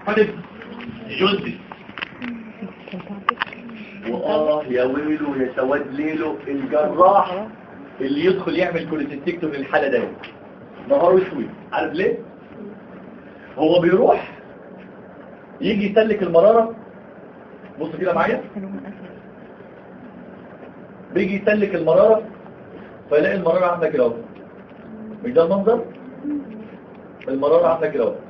حدث جزء وآه يا ويلو يا سواد ليلو الجراح اللي يدخل يعمل كوليستيكتوم للحالة دي نهاره اسود عارف ليه؟ هو بيروح يجي يسلك المرارة بص كده معايا بيجي يسلك المرارة فيلاقي المرارة عاملة كده اهو مش ده المنظر المرارة عاملة كده اهو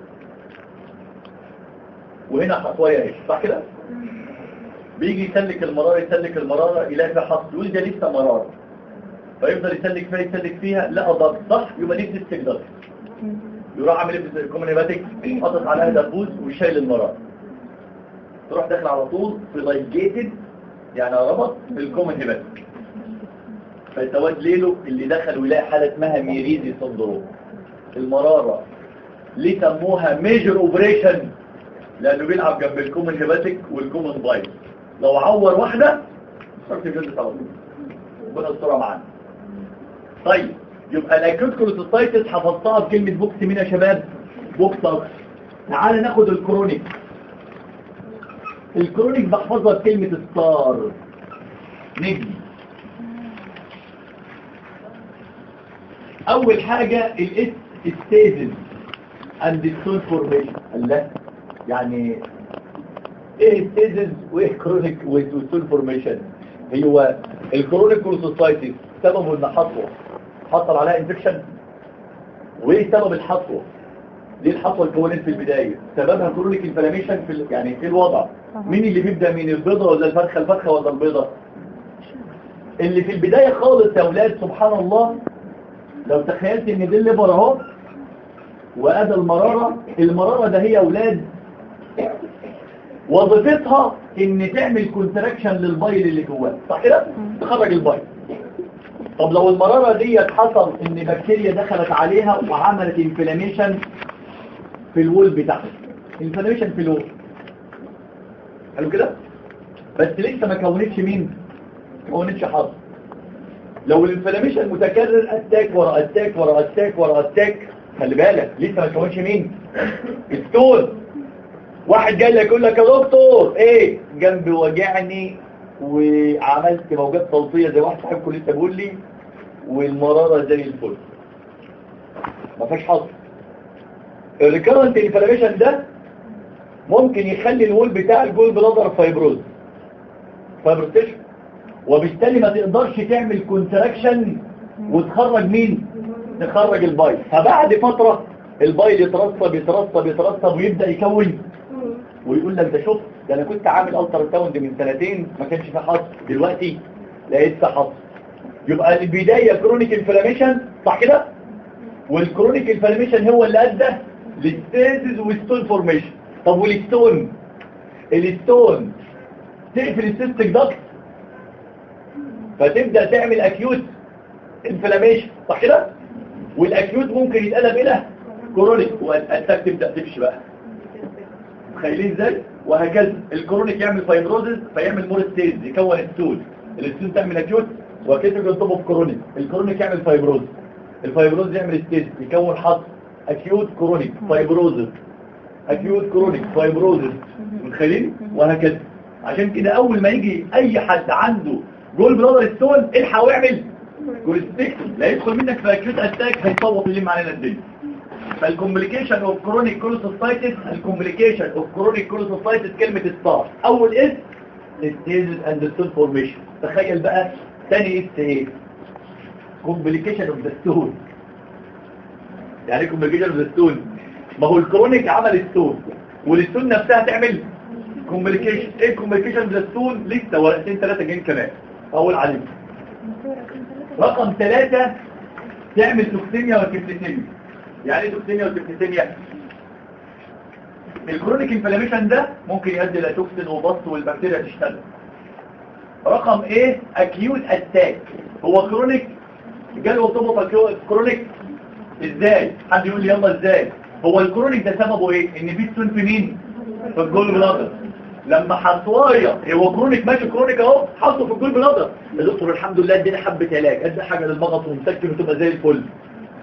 وهنا حصوية اهي صح كده بيجي يسلك المرارة يسلك المرارة يلاقي فيها حص يقول ده لسه مرارة فيفضل يسلك فيها يسلك فيها لا ضغط صح يبقى دي بتستجدر يروح عامل ايه في الكومينيباتيك حاطط عليها دبوس وشايل المرارة تروح داخل على طول في لايجيتد يعني ربط بالكومينيباتيك فالتواد ليله اللي دخل ويلاقي حالة اسمها ميريزي سندروم المرارة ليه سموها ميجر اوبريشن لانه بيلعب جنب الكومن هيباتيك والكومن بايت لو عور واحدة صارت الجلد على طول ربنا يسترها معانا طيب يبقى الاكيوت كولوسيستايتس حفظتها بكلمة بوكس مين يا شباب بوكس اكس تعال ناخد الكرونيك الكرونيك بحفظها بكلمة ستار نجم اول حاجة الاس ستيزن اند ستون فورميشن الله يعني ايه ستيزز وايه كرونيك وستون فورميشن هو الكرونيك كولوسيستايتس سببه ان حصوه حصل عليها انفكشن وايه سبب الحصوه ليه الحصوه اتكونت في البدايه سببها كرونيك انفلاميشن في ال- يعني في الوضع مين اللي بيبدا من البيضه ولا الفرخه الفرخه ولا البيضه اللي في البدايه خالص يا اولاد سبحان الله لو تخيلت ان دي الليبر اهو وادى المراره المراره ده هي اولاد وظيفتها ان تعمل كونتراكشن للبايل اللي جواه صح كده تخرج البايل طب لو المرارة دي حصل ان بكتيريا دخلت عليها وعملت انفلاميشن في الوول بتاعها انفلاميشن في الوول حلو كده بس لسه ما كونتش مين ما كونتش حظ لو الانفلاميشن متكرر اتاك ورا اتاك ورا اتاك ورا اتاك خلي بالك لسه ما كونش مين الستون واحد جاي لك يقول لك يا دكتور ايه جنبي وجعني وعملت موجات صوتيه زي واحد صاحبكم لسه بيقول لي والمراره زي الفل ما فيهاش حظ الريكرنت انفلاميشن ده ممكن يخلي الوول بتاع الجول بلادر فايبروز فايبروتيشن وبالتالي ما تقدرش تعمل كونتراكشن وتخرج مين تخرج البايل فبعد فترة البايل يترسب يترسب يترسب ويبدأ يكون ويقول لك ده شوف ده انا كنت عامل الترا ساوند من سنتين ما كانش في حظ دلوقتي لقيت في حظ يبقى البداية كرونيك انفلاميشن صح كده والكرونيك انفلاميشن هو اللي ادى للستيزز والستون فورميشن طب والستون الستون تقفل السيستك داكت فتبدأ تعمل اكيوت انفلاميشن صح كده والاكيوت ممكن يتقلب الى كرونيك والاتاك تبدأ تمشي بقى متخيلين ازاي وهكذا الكرونيك يعمل فايبروزز فيعمل مور ستيز يكون الستول الستول تعمل اكيوت وكده ينطبق في كرونيك الكرونيك يعمل فايبروز الفايبروز يعمل ستيز يكون حص اكيوت كرونيك فايبروزز اكيوت كرونيك فايبروزز متخيلين وهكذا عشان كده اول ما يجي اي حد عنده جول بلادر ستون الحق واعمل كوليستيك لا يدخل منك في اكيوت اتاك هيصوت اللي علينا الدنيا فالكومبليكيشن اوف كرونيك كولوسيستايتس الكومبليكيشن اوف كرونيك كولوسيستايتس كلمة ستار اول اس ستيزز اند ستون فورميشن تخيل بقى ثاني اس ايه كومبليكيشن اوف ذا ستون يعني كومبليكيشن اوف ذا ستون ما هو الكرونيك عمل ستون والستون نفسها تعمل كومبليكيشن ايه كومبليكيشن اوف ذا ستون لسه ورقتين ثلاثه جايين كمان اول عليهم رقم ثلاثة تعمل توكسيميا وكيفتيميا يعني ايه توكسيميا وكيفتيميا الكرونيك انفلاميشن ده ممكن يؤدي الى توكسين وبص والبكتيريا تشتغل رقم ايه اكيوت اتاك هو كرونيك جاله ارتبط كرونيك ازاي حد يقول لي يلا ازاي هو الكرونيك ده سببه ايه ان في ستون في مين في الجول بلادر لما حصوايا هو كرونيك ماشي كرونيك اهو حصوا في الجول بلادر يا دكتور الحمد لله ادينا حبه علاج ادي حاجه للمغص ومسكن وتبقى زي الفل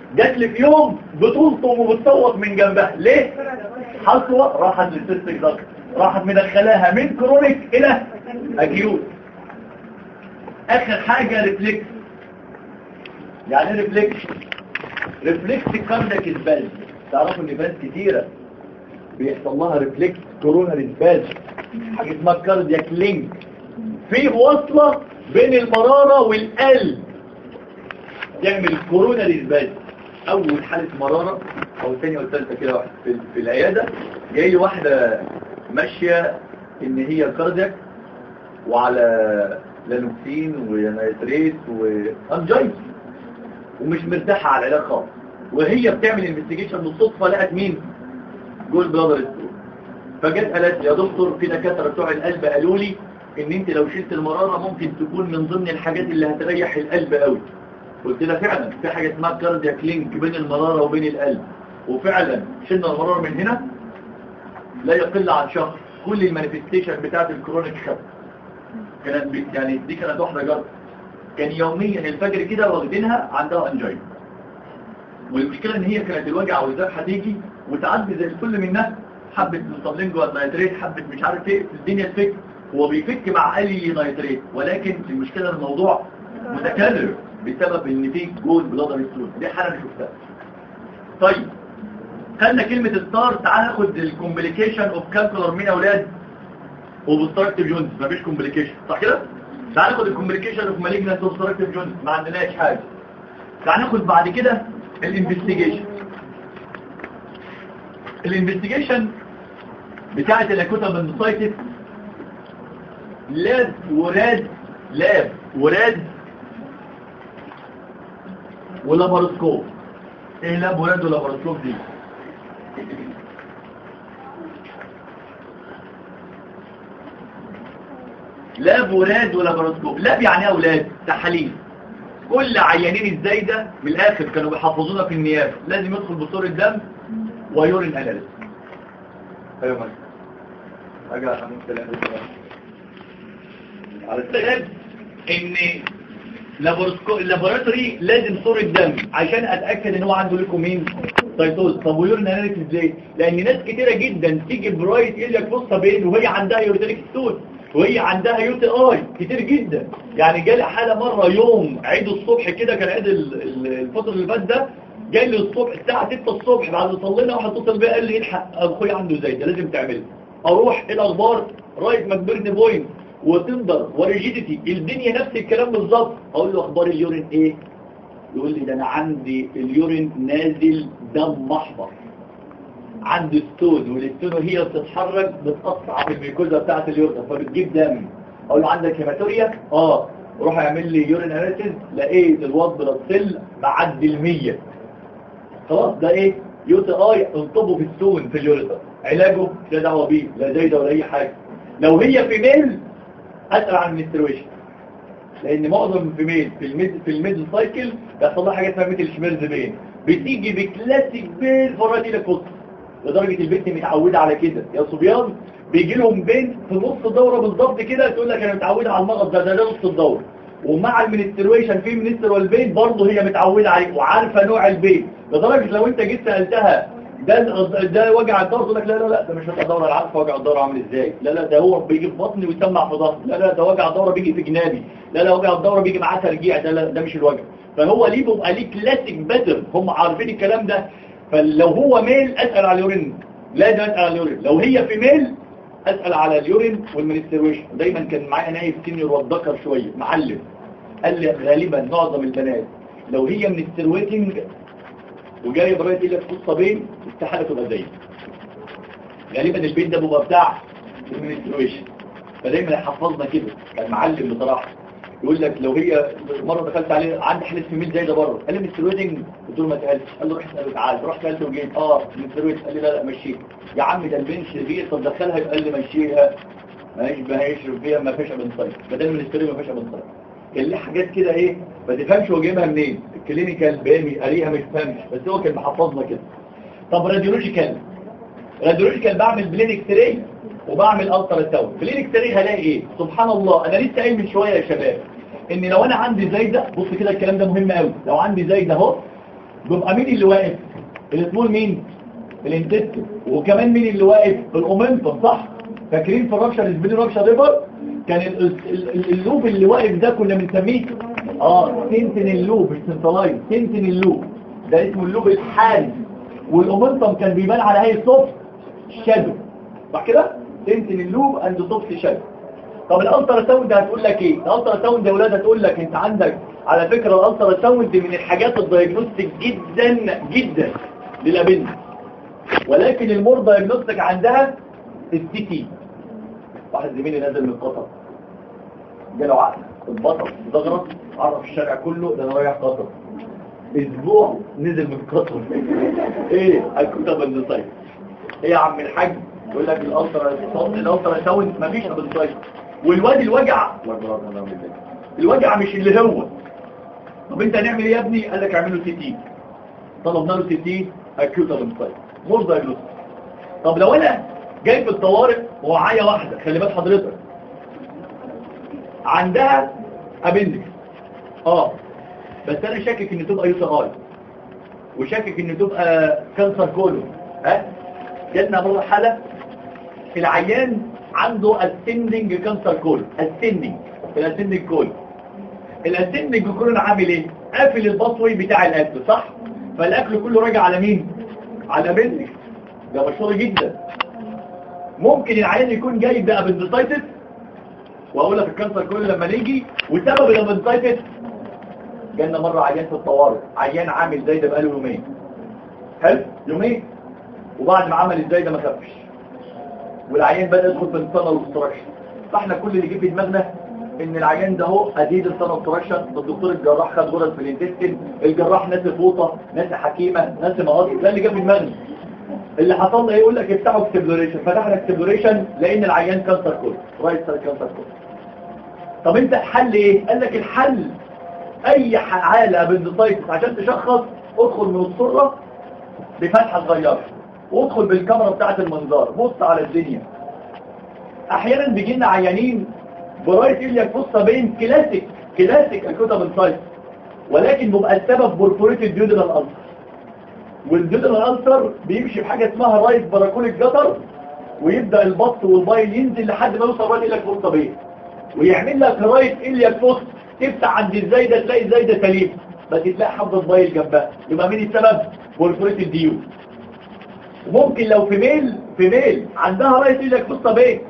جات لي في يوم بتلطم وبتصوت من جنبها ليه حصوة راحت للسيستك ضغط راحت مدخلاها من كرونيك الى اكيوت اخر حاجة ريفلكس يعني ايه ريفلكس ريفلكس كاردياك اسباز تعرفوا ان ناس كتيرة بيحصل لها ريفلكس كورونا اسباز حاجة اسمها كاردياك لينك في وصلة بين المرارة والقلب يعمل كورونا اسباز اول حالة مرارة او الثانية او الثالثة كده في, في العيادة جاي لي واحدة ماشية ان هي كاردياك وعلى لانوكسين ونيتريت وانجايت ومش مرتاحة على العلاج خالص وهي بتعمل انفستيجيشن بالصدفة لقت مين جول بلادر ستور فجت قالت لي يا دكتور في دكاتره بتوع القلب قالوا لي ان انت لو شلت المرارة ممكن تكون من ضمن الحاجات اللي هتريح القلب قوي قلت لها فعلا في حاجة اسمها كاردياك لينك بين المرارة وبين القلب وفعلا شلنا المرارة من هنا لا يقل عن شهر كل المانيفستيشن بتاعت الكرونيك خف كانت يعني دي كانت واحدة جرب كان يوميا الفجر كده واخدينها عندها انجاين والمشكلة ان هي كانت الوجع والذبح هتيجي وتعدي زي الكل منها حبة مصابلينجو نايتريت حبة مش عارف ايه الدنيا تفك هو بيفك مع اي نايتريت ولكن المشكلة الموضوع متكرر بسبب ان في جول بلادر ستون دي حالة انا شفتها طيب خدنا كلمة ستار تعال ناخد الكومبليكيشن اوف كالكولر مين يا اولاد اوبستراكتيف جونز مفيش كومبليكيشن صح كده تعال ناخد الكومبليكيشن اوف مالجنت اوبستراكتيف جونز ما عندناش حاجه تعال ناخد بعد كده الانفستيجيشن الانفستيجيشن بتاعه الاكوتا بندسايتس لاب وراد لاب وراد ولاباروسكوب ايه لاب وراد ولاباروسكوب دي لاب ولاد ولاباروسكوب لاب يعني ايه اولاد تحاليل كل عيانين الزايدة من الاخر كانوا بيحفظونا في النيابة لازم يدخل بصور الدم ويورين اناليز ايوه مالك اجا حمود سلام على السبب ان اللابوراتوري لازم صورة دم عشان اتاكد ان هو عنده ليكومين سايتوز طب ويورين اناليز ازاي لان ناس كتيره جدا تيجي برايت يقول لك بص بين وهي عندها يوريتريك ستون وهي عندها يو تي اي كتير جدا يعني جالي حالة مرة يوم عيد الصبح كده كان عيد الفترة اللي فات ده جاي لي الصبح الساعة 6 الصبح بعد ما صلينا واحد اتصل بيا قال لي الحق اخويا عنده زي ده لازم تعمله اروح ايه الاخبار رايت ماكبرن بوينت وتندر وريجيديتي الدنيا نفس الكلام بالظبط اقول له اخبار اليورين ايه يقول لي ده انا عندي اليورين نازل دم احمر عند ستون والستون وهي بتتحرك بتقطع في الميكوزا بتاعت اليورين فبتجيب دم اقول له عندك هيماتوريا اه روح اعمل لي يورين اناليسيس لقيت الوات بلاد سيل معدي ال 100 خلاص ده ايه يو تي اي انطبه في الستون في اليوريتر علاجه لا دعوه بيه لا زايده ولا اي حاجه لو هي في ميل اسال عن المنسترويشن لان معظم الفيميل في الميد في الميد سايكل بيحصل لها حاجه اسمها ميتل شميرز بين بتيجي بكلاسيك بين فراتي لفوت لدرجة البنت متعودة على كده يا صبيان بيجي لهم بنت في نص الدورة بالظبط كده تقول لك انا متعودة على المرض ده ده ده نص الدورة ومع المنسترويشن في منستر والبيت برضه هي متعودة عليه وعارفة نوع البيت لدرجة لو انت جيت سألتها ده ده وجع الدورة تقول لك لا لا لا ده مش وجع الدورة انا عارفه وجع الدورة عامل ازاي لا لا ده هو بيجي في بطني ويسمع في ظهري لا لا ده وجع الدورة بيجي في جنابي لا لا وجع الدورة بيجي معاه ترجيع ده لا ده مش الوجع فهو ليه بيبقى ليه كلاسيك باترن هم عارفين الكلام ده فلو هو ميل اسال على اليورين لا ده اسال على اليورين لو هي في ميل اسال على اليورين والمنسترويشن دايما كان معايا نايب سينيور والذكر شويه معلم قال لي غالبا معظم البنات لو هي منسترويتنج وجايه برايه اللي قصه بين استحاله تبقى زي غالبا البيت ده بيبقى بتاع المنسترويشن فدايما يحفظنا كده كان معلم بصراحه يقول لك لو هي مرة دخلت عليه عندي حالة فيميل زي ده بره قال لي مسترويدنج قلت له ما تقالش قال له روح اساله تعالى رحت سالته وجيت اه مسترويد قال لي لا لا مشيها يا عم ده البنت شرير طب دخلها قال لي مشيها ما ما هيشرب فيها ما فيش بنصيف بدل من الستوري ما فيش بنصيف كان ليه حاجات كده ايه ما تفهمش هو جايبها منين الكلينيكال بامي قاريها مش فاهمش بس هو كان محفظنا كده طب راديولوجيكال راديولوجيكال بعمل بلين اكس راي وبعمل الترا ساوند بلين اكس راي هلاقي ايه سبحان الله انا لسه قايل من شويه يا شباب ان لو انا عندي زايده بص كده الكلام ده مهم قوي لو عندي زايده اهو بيبقى مين اللي واقف السمول مين الانتستين وكمان مين اللي واقف الاومنتم صح فاكرين في الرابشر السبيل رابشر ريفر كان ال- ال- ال- اللوب اللي واقف ده كنا بنسميه اه سنتين اللوب مش سنتلاين سنتين اللوب ده اسمه اللوب الحالي والاومنتم كان بيبان على هيئه سوفت شادو صح كده سنتين اللوب اند سوفت شادو طب الالترا ساوند هتقول لك ايه الالترا ساوند يا ولاد هتقول لك انت عندك على فكره الالترا ساوند من الحاجات الدايجنوستيك جدا جدا للابن ولكن المور دايجنوستيك عندها السي تي واحد زميلي نازل من قطر جاله عقل اتبطل ضغط عرف الشارع كله ده انا رايح قطر اسبوع نزل من قطر ايه الكتب النصيب ايه يا عم الحاج يقول لك الالترا ساوند الالترا ساوند مفيش ابنسايد والواد الوجع الوجع مش اللي هو طب انت هنعمل ايه يا ابني قال لك اعمله سي تي طلبنا له سي تي اكيوت ابنسايد مور دايجنوستيك طب لو انا جاي في الطوارئ ومعايا واحده خلي بال حضرتك عندها ابندكس اه بس انا شاكك ان تبقى يوسر اي وشاكك ان تبقى كانسر كولون ها جاتنا مره حاله العيان عنده ascending كانسر كولون ascending الاسندنج كولون الاسندنج كولون عامل ايه قافل البطوي بتاع الاكل صح فالاكل كله راجع على مين على بنتك ده مشهور جدا ممكن العيان يكون جاي بابندسايتس واقول لك الكانسر كله لما نيجي وسبب الابندسايتس جالنا مره عيان في الطوارئ عيان عامل زي ده بقاله يومين حلو يومين وبعد ما عمل ازاي ده ما خفش والعيان بدا يدخل في الانسان الاستراكشن فاحنا كل اللي جه في دماغنا ان العيان ده اهو اديد الانسان الاستراكشن الدكتور الجراح خد غرز في الانتستين الجراح ناسي فوطه ناسي حكيمه ناسي مقاطع ده اللي جه في دماغنا اللي حصل له ايه يقول لك افتحوا اكسبلوريشن فتحنا اكسبلوريشن لان العيان كانسر كله رايت سيل كانسر كله طب انت الحل ايه قال لك الحل اي حاله ابندسايتس عشان تشخص ادخل من السره بفتحه صغيره وادخل بالكاميرا بتاعه المنظار بص على الدنيا احيانا بيجي لنا عيانين برايت إلياك فصة بين كلاسيك كلاسيك الكوتابل سايت ولكن بيبقى السبب بورفوريتد ديودرال ألسر والديودرال ألسر بيمشي بحاجة اسمها رايت باراكوليك جتر ويبدأ البط والبايل ينزل لحد ما يوصل رايت إلياك فصة بين ويعمل لك رايت إلياك فص تفتح عند الزايدة تلاقي الزايدة سليم بس تلاقي حفظة بايل جنبها يبقى مين السبب بورفوريتد ديود ممكن لو في ميل في ميل عندها رايت إلياك فصة بين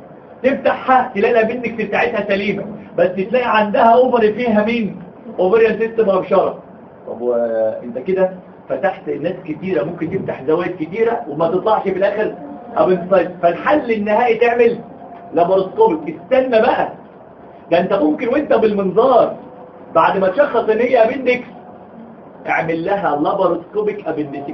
تفتحها تلاقي الابندكس بتاعتها سليمة بس تلاقي عندها اوفر فيها مين اوفريان سيستم مبشرة طب وانت كده فتحت ناس كتيرة ممكن تفتح زوايد كتيرة وما تطلعش في الاخر ابنسايد فالحل النهائي تعمل لاباروسكوبيك استنى بقى ده انت ممكن وانت بالمنظار بعد ما تشخص ان هي ابندكس اعمل لها لاباروسكوبيك ابندكس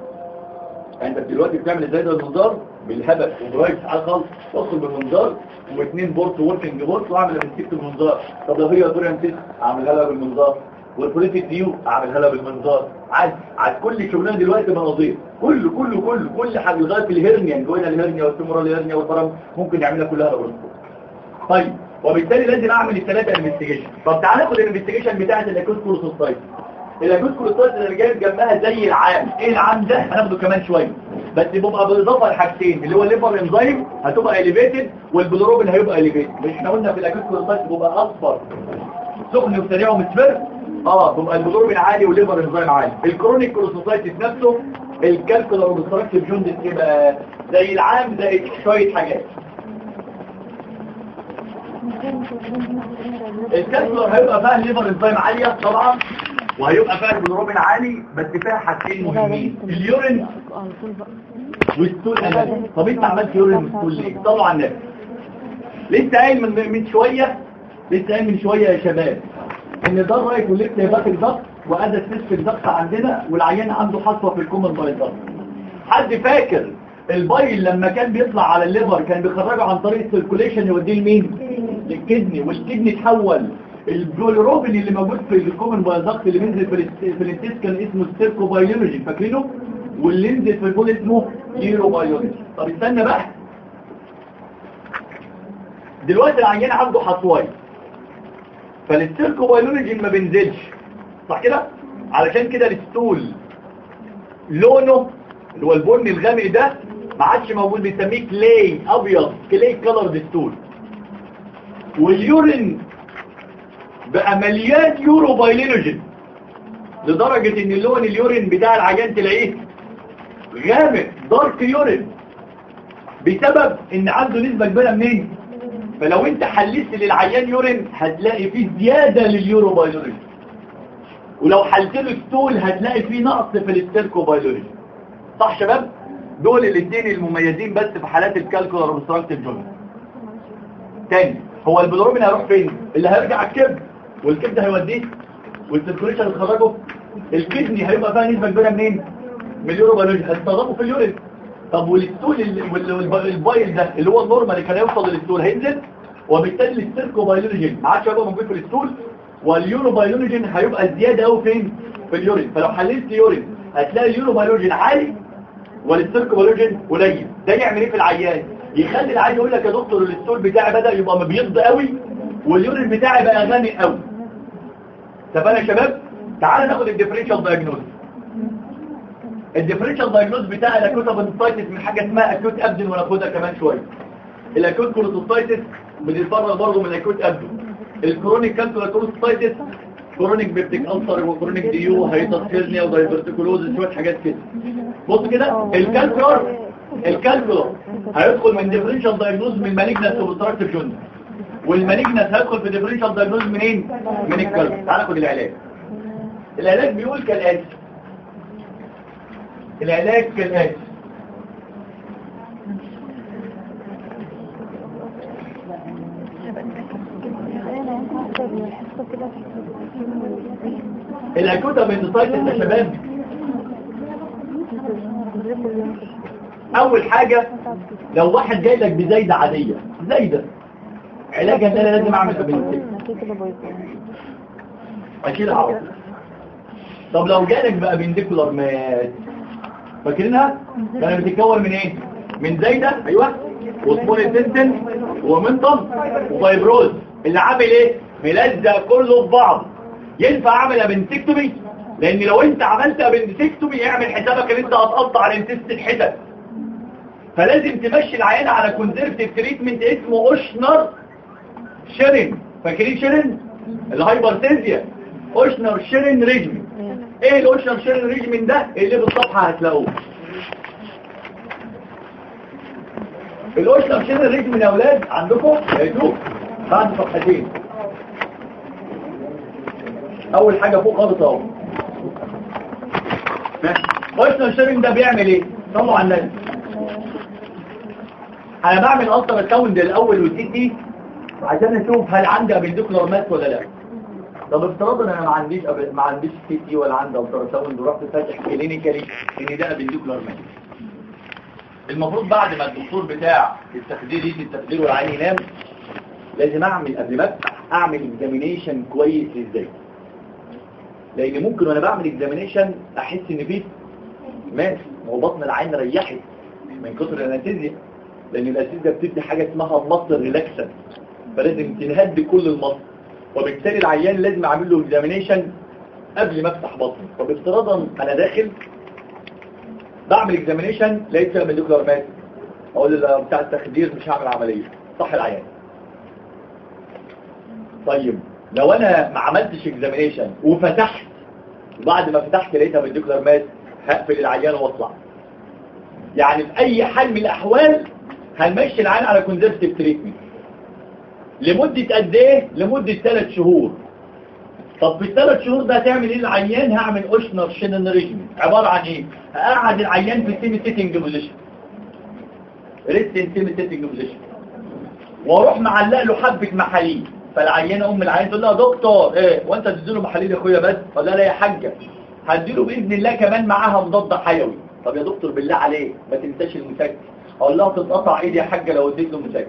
انت دلوقتي بتعمل ازاي ده المنظار بالهبل وبرايت على خالص تدخل بالمنظار واثنين بورت وركنج بورت واعمل امسكت المنظار طب لو هي دور امسك اعملها لها بالمنظار والبوليتيك ديو اعملها لها بالمنظار عاد عاد كل شغلانه دلوقتي مناظير كله كله كله كل حاجه لغايه الهرنيا جوه الهرنيا والتمرال الهرنيا والبرم ممكن نعملها كلها بالمنظار طيب وبالتالي لازم اعمل الثلاثه انفستيجيشن طب تعالى ناخد الانفستيجيشن بتاعه الاكوت كولوسوسايت الاكوت كولوسوسايت اللي جايب جنبها زي العام ايه العام ده هناخده كمان شويه بس بيبقى بالاضافه لحاجتين اللي هو الليفر انزيم هتبقى اليفيتد والبلوروبين هيبقى اليفيتد مش احنا قلنا في الاكوت كولوسايت بيبقى اصفر سخن وسريع ومسفر اه بيبقى البلوروبين عالي والليفر انزيم عالي الكرونيك كولوسايتس نفسه الكالكولر وبستراكتيف جوندس يبقى زي العام زي شويه حاجات الكالكولر هيبقى فيها الليفر انزيم عاليه طبعا وهيبقى فيها البلوروبين عالي بس فيها حاجتين مهمين اليورين والستول أمامي طب انت عملت يورين والستول ليه طلعوا على النبي لسه قايل من من شويه لسه قايل من شويه يا شباب ان ده الرايت والليفت هيبقى ضغط وادى سيستم ضغط عندنا والعيان عنده حصوه في الكومن بايل ضغط حد فاكر البايل لما كان بيطلع على الليفر كان بيخرجه عن طريق السيركوليشن يوديه لمين للكدني والكدني تحول البلوروبين اللي موجود في الكومن بايلدكت اللي بينزل في في الانتست كان اسمه ستيركوبايولوجي فاكرينه واللي ينزل في البول اسمه يوروبايولوجي طب استنى بقى دلوقتي العيان عنده حصوايه فالستيركوبايولوجي ما بينزلش صح كده علشان كده الستول لونه اللي هو البني الغامق ده ما عادش موجود بنسميه كلاي ابيض كلاي كلر ستول واليورين بقى مليان يورو بايلينوجين لدرجة ان اللون اليورين بتاع العيان تلاقيه غامق دارك يورين بسبب ان عنده نسبة كبيرة منين فلو انت حلست للعيان يورين هتلاقي فيه زيادة لليورو بايلينوجين ولو حلت له ستول هتلاقي فيه نقص في الاستيركو بايلينوجين صح شباب دول الاثنين المميزين بس في حالات الكالكولر اوبستراكتيف جونز تاني هو البلوروبين هيروح فين اللي هيرجع الكبد والكبد هيوديه والسيركوليشن اللي خرجه الكدني هيبقى فيها نسبه كبيره منين من اليورو بيولوجي هيستخدموا في اليورين طب والستول والبايل ده اللي هو النورمال اللي كان يوصل للستول هينزل وبالتالي السيركو بايولوجين ما عادش هيبقى موجود في الستول واليورو بايولوجين هيبقى زياده قوي فين في اليورين فلو حللت يورين هتلاقي اليورو بايولوجين عالي والسيركو بايولوجين قليل ده يعمل ايه في العيان يخلي العيان يقول لك يا دكتور الستول بتاعي بدا يبقى مبيض قوي واليورين بتاعي بقى غني قوي طب انا يا شباب تعالى ناخد الديفرنشال دايجنوز الديفرنشال دايجنوز بتاع الاكوت ابندسايتس من حاجه اسمها اكوت ابدن وناخدها كمان شويه الاكوت كولوسيتايتس بنتفرج برضه من اكوت ابدن الكرونيك كانسر كولوسيتايتس كرونيك بيبتيك ألسر وكرونيك ديو هايتاسكيرنيا ودايفرتيكولوز شويه حاجات كده بص كده الكالكولر الكالكولر هيدخل من ديفرنشال دايجنوز من مالجنس اوبستراكتيف جوندس والمالجنس هيدخل في ديفرنشال دايجنوز منين من الكالكولر تعال ناخد العلاج العلاج بيقول كالآتي العلاج كالآتي الاكوت ابندسايتس يا شباب اول حاجة لو واحد جاي لك بزايدة عادية زايدة علاجها ان انا لازم اعمل ابندسايتس اكيد عارف طب لو جالك بقى بنديكولار مات فاكرينها كانت بتتكون من ايه من زايدة ايوه وسمول انتستن ومنطم وفايبروز اللي عامل ايه ملزق كله في بعض ينفع اعمل ابنسكتومي لان لو انت عملت ابنسكتومي اعمل حسابك ان انت هتقطع الانتستين حتت فلازم تمشي العيان على كونزرفتيف تريتمنت اسمه اوشنر شيرين فاكرين شيرين الهايبرتيزيا اوشنر شيرين ريجمن ايه الاوشنر شيرين ريجمن ده اللي بالصفحه هتلاقوه الاوشنر شيرين ريجمن يا اولاد عندكم هيدوك بعد صفحتين اول حاجة فوق خالص اهو اوشنر شيرين ده بيعمل ايه صلوا على النبي انا بعمل الترا ساوند الاول والسي تي عشان اشوف هل عندي ابنديكولار ماس ولا لا طب افتراضا انا ما عنديش أب... ما عنديش سي تي ولا عندي الترا ساوند ورحت فاتح كلينيكالي ان ده ابنديكولار ماس المفروض بعد ما الدكتور بتاع التخدير يجي التخدير والعين ينام لازم اعمل قبل ما افتح اعمل اكزامينيشن كويس ازاي لان ممكن وانا بعمل اكزامينيشن احس ان فيه ماس هو بطن العين ريحت من كتر الانستيزيا لان الانستيزيا بتدي حاجه اسمها مصدر ريلاكسن فلازم تنهد كل المصدر وبالتالي العيان لازم اعمل له اكزامينيشن قبل ما افتح بطنه طب افتراضا انا داخل بعمل اكزامينيشن لقيت فيها ميديكولار ماس اقول له بتاع التخدير مش هعمل عمليه صح العيان طيب لو انا ما عملتش اكزامينيشن وفتحت وبعد ما فتحت لقيتها ميديكولار ماس هقفل العيان واطلع يعني في اي حال من الاحوال هنمشي العيان على كونزرفتيف تريتمنت لمدة قد ايه لمدة 3 شهور طب في الثلاث شهور ده هتعمل ايه العيان هعمل اوشنر شينن ريجن عبارة عن ايه هقعد العيان في سيمي سيتنج بوزيشن ريست ان سيمي سيتنج بوزيشن واروح معلق له حبة محاليل فالعيان ام العيان تقول لها دكتور ايه وانت تديله محاليل يا اخويا بس ولا لا يا حاجه هديله باذن الله كمان معاها مضاد حيوي طب يا دكتور بالله عليك ما تنساش المسكن اقول لها تتقطع ايدي يا حاجه لو اديت له مسكن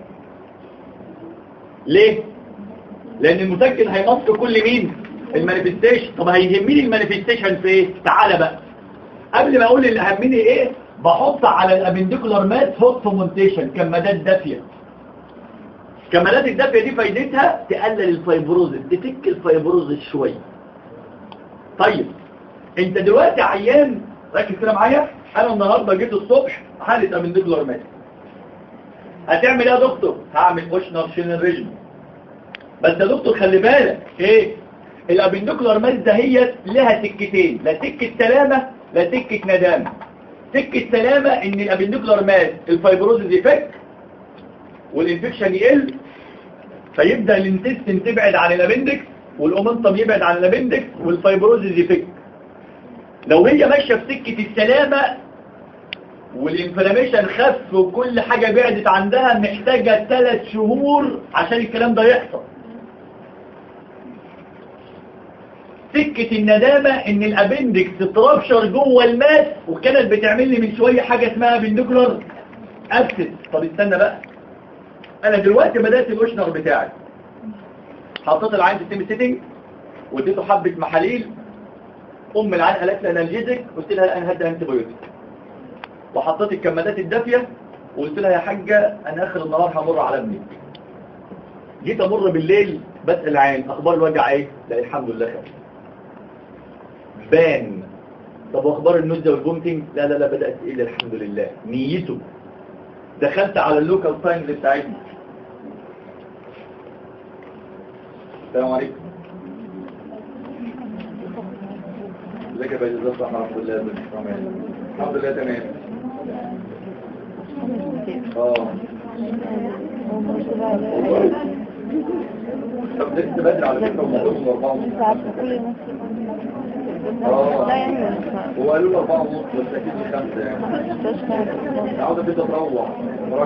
ليه لان المسكن هينص كل مين المانيفستيشن طب هيهمني المانيفستيشن في ايه تعالى بقى قبل ما اقول اللي همني ايه بحط على الابنديكولار مات هوت فومنتيشن كمادات دافيه كمالات الدافية دي فايدتها تقلل الفايبروزس تفك الفايبروزس شوية طيب انت دلوقتي عيان ركز كده معايا انا النهارده جيت الصبح حاله ابنديكولار مات هتعمل ايه يا دكتور هعمل اوشنر شينر ريجن بس يا دكتور خلي بالك ايه الابنديكولار مات ده هي لها سكتين لا سكه سلامه لا سكه ندامه سكه سلامه ان الابنديكولار مات الفايبروزز يفك والانفكشن يقل فيبدا الانتستين تبعد عن الابندكس والاومنتم يبعد عن الابندكس والفايبروزز يفك لو هي ماشيه في سكه السلامه والانفلاميشن خف وكل حاجه بعدت عندها محتاجه ثلاث شهور عشان الكلام ده يحصل سكة الندامة ان الابندكس ترابشر جوه الماس وكانت بتعمل لي من شوية حاجة اسمها بندكولار ابسس طب استنى بقى انا دلوقتي بدأت الاوشنر بتاعي حطيت العين في السيمي سيتنج واديته حبة محاليل ام العين قالت لي انالجيزك قلت لها انا هدي انتي بايوتيك وحطيت الكمادات الدافية وقلت لها يا حاجة انا اخر النهار همر على ابني جيت امر بالليل بسأل العين اخبار الوجع ايه لا الحمد لله خير بان طب واخبار النزة والبومتنج لا لا لا بدأت تقل الحمد لله نيته دخلت على اللوكال ساينز بتاعتنا السلام عليكم ازيك يا باشا ازيك الحمد لله الحمد لله تمام اه طب لسه بدري على فكره الموضوع اربعه ونص اه وقالوا لي اربعه ونص بس اكيد مش خمسه يعني عاوزه كده تروح مراحل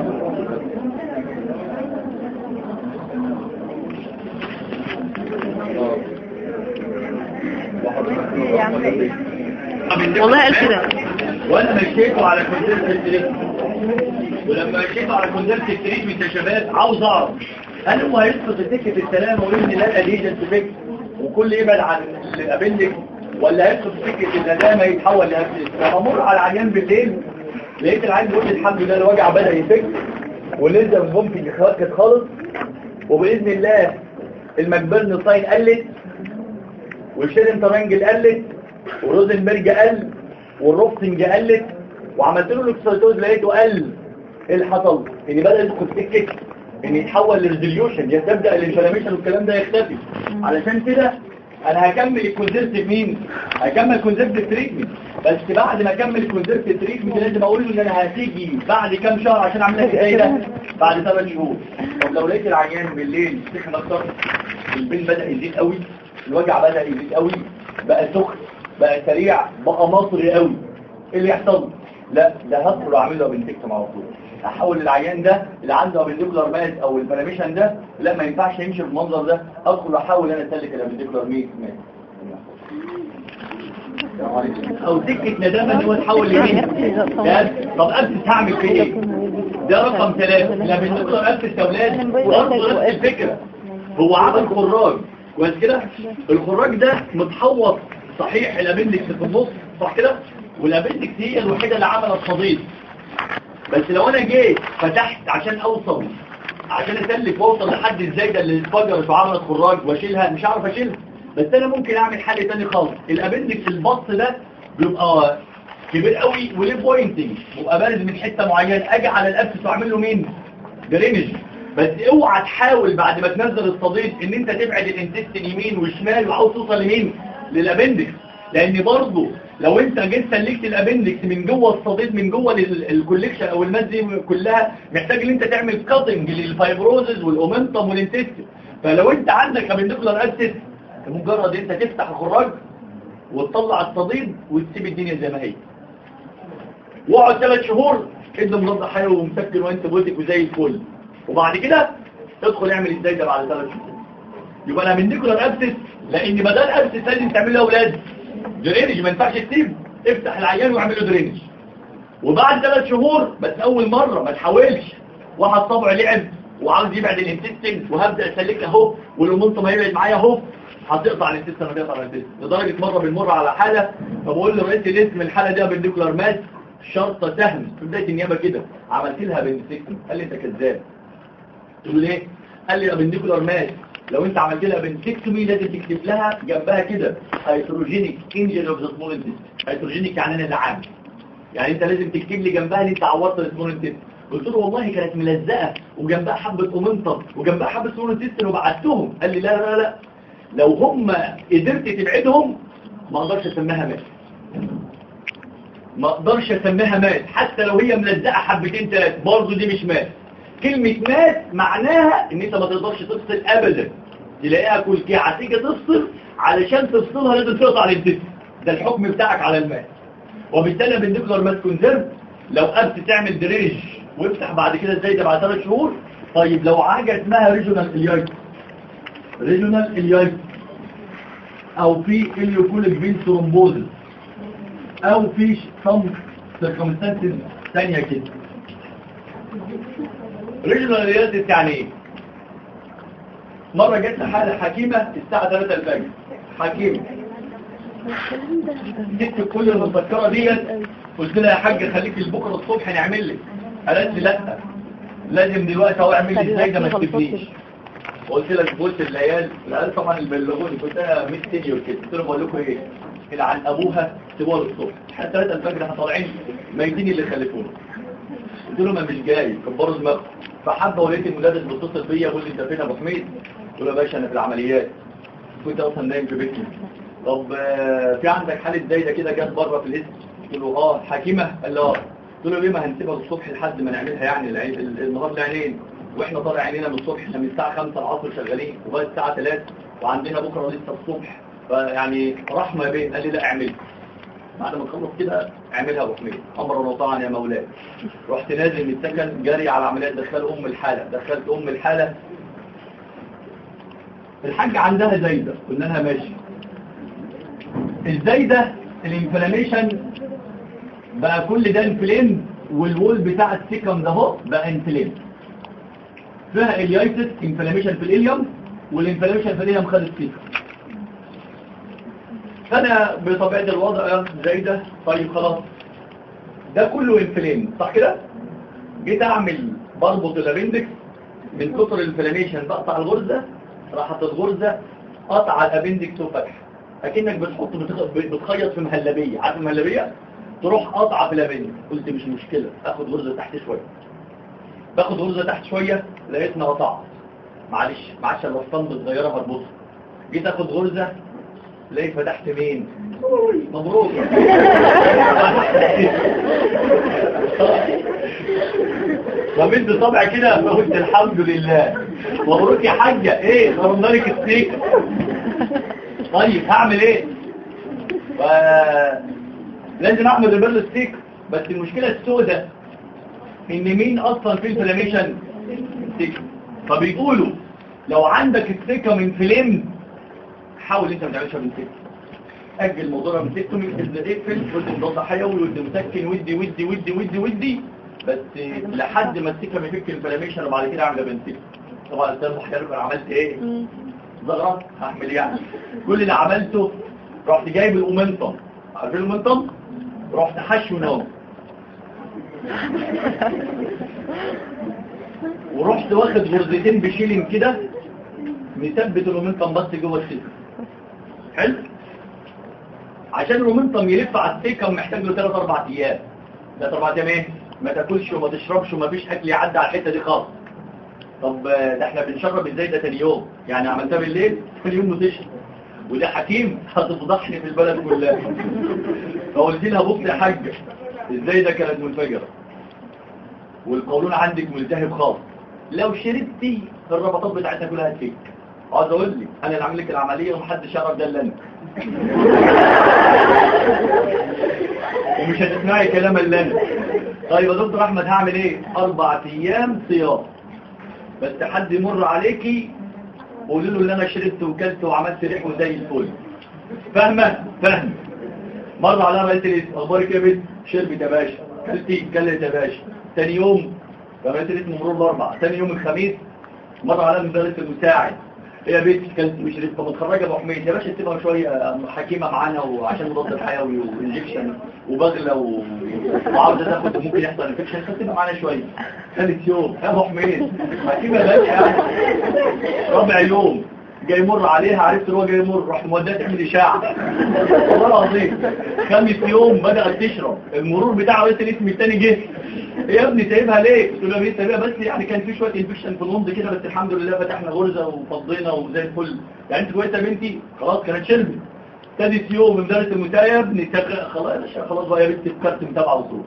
والله قال كده وانا مشيته على كونسيرت التريت ولما مشيته على كونسيرت التريت يا شباب عاوز اعرف هل هو هيسقط سكه السلامه ويبني لا اديجنت فيك وكل يبعد عن الابندك ولا هيدخل في سكه الندامه يتحول لهبس فبمر على العيان بالليل لقيت العيان بيقول لي الحمد لله الوجع بدا يفك والليزر ممكن كانت خالص وباذن الله المجبرن ساين قلت والشيرن ترانجل قلت والروزنبرج قل والروفتنج قلت وعملت له الاكسيتوز لقيته قل ايه اللي حصل ان بدا يدخل سكه ان يتحول لريزوليوشن تبدا الانفلاميشن والكلام ده يختفي علشان كده انا هكمل الكونسيرت مين هكمل كونسيرت تريتمنت بس بعد ما اكمل الكونسيرت تريتمنت لازم اقول له ان انا هتيجي بعد كام شهر عشان اعمل لك ازاي ده بعد ثلاث شهور طب لو لقيت العيان بالليل سخن اكتر البين بدا يزيد قوي الوجع بدا يزيد قوي بقى سخن بقى سريع بقى مصري قوي ايه اللي يحصل لا ده هدخل واعمل له بنتكتم على طول احول العيان ده اللي عنده ابنديكولار ماس او الفلاميشن ده لا ما ينفعش يمشي بالمنظر ده ادخل واحاول انا اسلك الابنديكولار ماس او سكه ندامه ان هو تحول لمين طب ابسس هعمل فيه ايه ده رقم ثلاثة الابنديكولار ابسس يا اولاد برضه نفس الفكره هو عمل خراج كويس كده الخراج ده متحوط صحيح الابندكس في النص صح كده والابندكس هي الوحيده اللي عملت صديد بس لو انا جيت فتحت عشان اوصل عشان اسلك واوصل لحد الزايده اللي اتفجرت وعملت خراج واشيلها مش هعرف اشيلها بس انا ممكن اعمل حل تاني خالص الابندكس البص ده بيبقى كبير قوي وليه بوينتنج ويبقى بارز من حته معينه اجي على الابسس واعمل له مين درينج بس اوعى تحاول بعد ما تنزل الصديد ان انت تبعد الانتستين يمين وشمال وعاوز توصل لمين للابندكس لان برضه لو انت جيت سلكت الابندكس من جوه الصديد من جوه الكوليكشن او الماس دي كلها محتاج ان انت تعمل كاتنج للفايبروزز والاومنتم والانتستين فلو انت عندك ابنديكولار ابسس مجرد انت تفتح الخراج وتطلع الصديد وتسيب الدنيا زي ما هي واقعد ثلاث شهور ادي مضاد حيوي ومسكن وانت بوتك وزي الفل وبعد كده تدخل اعمل ازاي ده بعد ثلاث شهور يبقى انا ابنديكولار ابسس لان بدل ابسس لازم تعمل له اولاد درينج ما ينفعش تسيب افتح العيان واعمل له درينج وبعد ثلاث شهور بس اول مره ما تحاولش واحد طبع لعب وعاوز يبعد الانتستين وهبدا اسلك اهو والمنطقه هيبعد معايا اهو هتقطع الانتستين هتقطع الانتستين لدرجه مره بنمر على حاله فبقول له رئيس الاسم الحاله دي بالنيكولار ماس شرطه سهم في بدايه النيابه كده عملت لها بالانتستين قال لي انت كذاب قلت له ليه قال لي بالنيكولار ماس لو انت عملت لها بنتكتومي لازم تكتب لها جنبها كده هيتروجينيك انجل اوف ذا سمول انتست هيتروجينيك يعني انا اللي عامل يعني انت لازم تكتب لي جنبها ان انت عورت السمول انتست قلت له والله كانت ملزقه وجنبها حبه اومنتر وجنبها حبه سمول انتست وبعتهم قال لي لا لا لا لو هم قدرت تبعدهم ما اقدرش اسميها مات ما اقدرش اسميها مات حتى لو هي ملزقه حبتين ثلاثه برضه دي مش مات كلمة مات معناها ان انت ما تقدرش تفصل ابدا تلاقيها كلكيعة تيجي تفصل علشان تفصلها لازم تقطع الانتست ده الحكم بتاعك على الماء وبالتالي بالنيكولار ماس كونزرف لو قبت تعمل دريج وافتح بعد كده ازاي ده بعد ثلاث شهور طيب لو حاجه اسمها ريجونال اليايت ريجونال اليايت او في اليوكوليك فين ثرومبوزس او في صم سيركمستانسز ثانيه كده ريجونال اليايت يعني ايه مرة جت حالة حكيمة الساعة 3 الفجر حكيمة جبت كل المذكرة ديت قلت لها يا حاج خليك لبكرة الصبح نعمل لك قالت لي لا لازم دلوقتي اهو اعمل لي ازاي ده ما تكتبنيش قلت لها قلت العيال العيال طبعا اللي بلغوني قلت لها 100 سينيور كده قلت لهم بقول لكم ايه اللي عن ابوها سيبوها للصبح لحد 3 الفجر احنا طالعين ميتين اللي خلفونا قلت لهم انا مش جاي كبروا دماغكم فحبه ولقيت المدرس بيتصل بيا بيقول لي انت فين يا ابو حميد قلت له يا باشا انا في العمليات كنت اصلا نايم في بيتي طب آه، في عندك حاله زي ده كده جت بره في الاسم قلت له اه حكيمه قال لي اه قلت له ليه ما هنسيبها الصبح لحد ما نعملها يعني العين ال- النهار العينين واحنا طالع عينينا من الصبح احنا من الساعه 5 العصر شغالين لغايه الساعه 3 وعندنا بكره لسه الصبح فيعني رحمه يا بيه قال لي لا اعمل بعد ما نخلص كده اعملها يا ابو حميد امرا وطاعا يا مولاي رحت نازل من السكن جري على عمليات دخل ام الحاله دخلت ام الحاله الحاجة عندها زايدة قلنا لها ماشي الزايدة الانفلاميشن بقى كل ده انفلام والوول بتاع السيكم ده اهو بقى انفلام فيها اليايتس انفلاميشن في الاليوم والانفلاميشن في الاليوم خد السيكم فانا بطبيعة الوضع زايدة طيب خلاص ده كله انفلام صح كده جيت اعمل بربط الابندكس من كتر الانفلاميشن بقطع الغرزة راحت الغرزة قطع الابندكس وفتح اكنك بتحط بتخ- بتخيط في مهلبية عارف المهلبية تروح قطعة في الابندكس قلت مش مشكلة اخد غرزة تحت شوية باخد غرزة تحت شوية لقيتني قطعت معلش معلش الوسطان بتغيرها هتبص جيت اخد غرزة لقيت فتحت مين مبروك ومد طبع كده فقلت الحمد لله مبروك يا حاجة ايه ضربنا لك السيك طيب هعمل ايه ف... لازم اعمل ريبيرل ستيك بس المشكلة السوداء ان مين اصلا في الفلاميشن ستيك فبيقولوا لو عندك السيكة من فليم حاول انت ما تعملش من سيكة اجل موضوع من سيكة من اقفل ودي مضاد حيوي ودي مسكن ودي ودي ودي ودي ودي بس لحد ما السيكة ما يفك الفلاميشن وبعد كده اعمل بنسيك طبعا الاستاذ محترف انا عملت ايه زغرات هعمل يعني كل اللي عملته رحت جايب الاومنتم عارفين الاومنتم رحت حشو نوم ورحت واخد غرزتين بشيلين كده مثبت الاومنتم بس جوه السيكه حلو عشان الاومنتم يلف على السيكه محتاج له 3 4 ايام 3 4 ايام ايه ما تاكلش وما تشربش وما فيش اكل يعدي على الحته دي خالص طب آه، ده احنا بنشرب ازاي ده تاني يوم يعني عملتها بالليل تاني يوم بتشرب وده حكيم هتفضحني في البلد كلها فقلت لها بص يا حاجه ازاي ده كانت منفجره والقولون عندك ملتهب خالص لو شربتي الربطات بتاعتها كلها هتفك عاوز اقول لك انا اللي عامل لك العمليه ومحدش يعرف ده الا انا ومش هتسمعي كلام الا انا طيب يا دكتور احمد هعمل ايه اربع ايام صيام بس حد يمر عليكي قولوا له اللي انا شربت وكلت وعملت ريح وزي الفل فاهمه فاهمه مره عليها قالت لي اخبارك إيه يا بنت شربت يا باشا كلتي كلت يا باشا تاني يوم فقالت لي اسمه مرور الاربع تاني يوم الخميس مره عليها المدرس المساعد ايه يا بنت كلت وشربت متخرجه ابو حميد يا باشا سيبها شويه حكيمه معانا وعشان مضاد الحيوي وانجكشن وبغله و... وعاوزه تاخد ممكن يحصل انفكشن سيبها معانا شويه ثالث يوم يا ابو حميد حكيمه لا يعني رابع يوم جاي يمر عليها عرفت ان هو جاي يمر رحت موديها تعمل اشاعه والله العظيم خامس يوم بدات تشرب المرور بتاعه لسه الاسم الثاني جه يا ابني سايبها ليه قلت له ليه سايبها بس يعني كان في شويه انفكشن في الغمض كده بس الحمد لله فتحنا غرزه وفضينا وزي الفل يعني انت كويسه يا بنتي خلاص كانت شربت ثالث يوم مدرس المتايب نتاخ خلاص يا باشا خلاص بقى يا بنتي الكارت متابعه وصول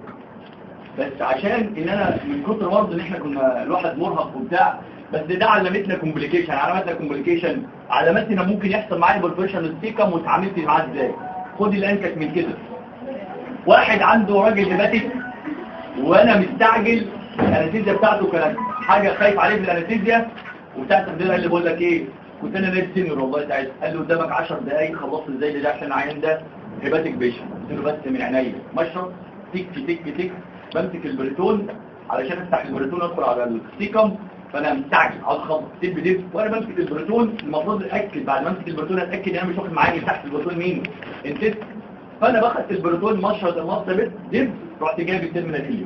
بس عشان ان انا من كتر برضه ان احنا كنا الواحد مرهق وبتاع بس ده علمتنا كومبليكيشن علمتنا كومبليكيشن علمتنا ممكن يحصل معايا بالفريشن السيكم واتعاملت معاه ازاي خد الانكت من كده واحد عنده راجل هباتك وانا مستعجل الانستيزيا بتاعته كانت حاجه خايف عليه من الانستيزيا وبتاعت الدكتور اللي بقول لك ايه كنت انا نايب سينيور والله ساعتها قال لي قدامك 10 دقايق خلصت ازاي ده عشان العيان ده هباتك بيشن قلت له بس من عينيا مشرب تك تك تك بمسك البريتون علشان افتح البريتون ادخل على السيكم فانا مستعجل عاوز اخلص دب دب وانا بمسك البريتون المفروض اتاكد بعد ما امسك البريتون اتاكد ان انا مش واخد معايا تحت البريتون مين انت فانا باخد البريتون مشرط المصه بت دب رحت جايب الترمينال هيليو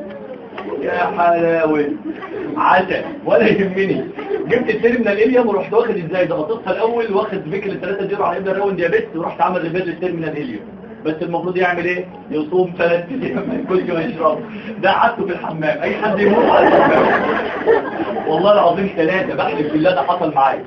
يا حلاوه عسل ولا يهمني جبت الترمينال اليوم ورحت واخد ازاي ده قطتها الاول واخد فكره الثلاثه زيرو على ابدا راوند يا بت ورحت عامل ريفيرس الترمينال اليوم بس المفروض يعمل ايه يصوم ثلاث ايام من كل ويشرب ده عادته في الحمام اي حد يمر على الحمام والله العظيم ثلاثه بحلف بالله ده حصل معايا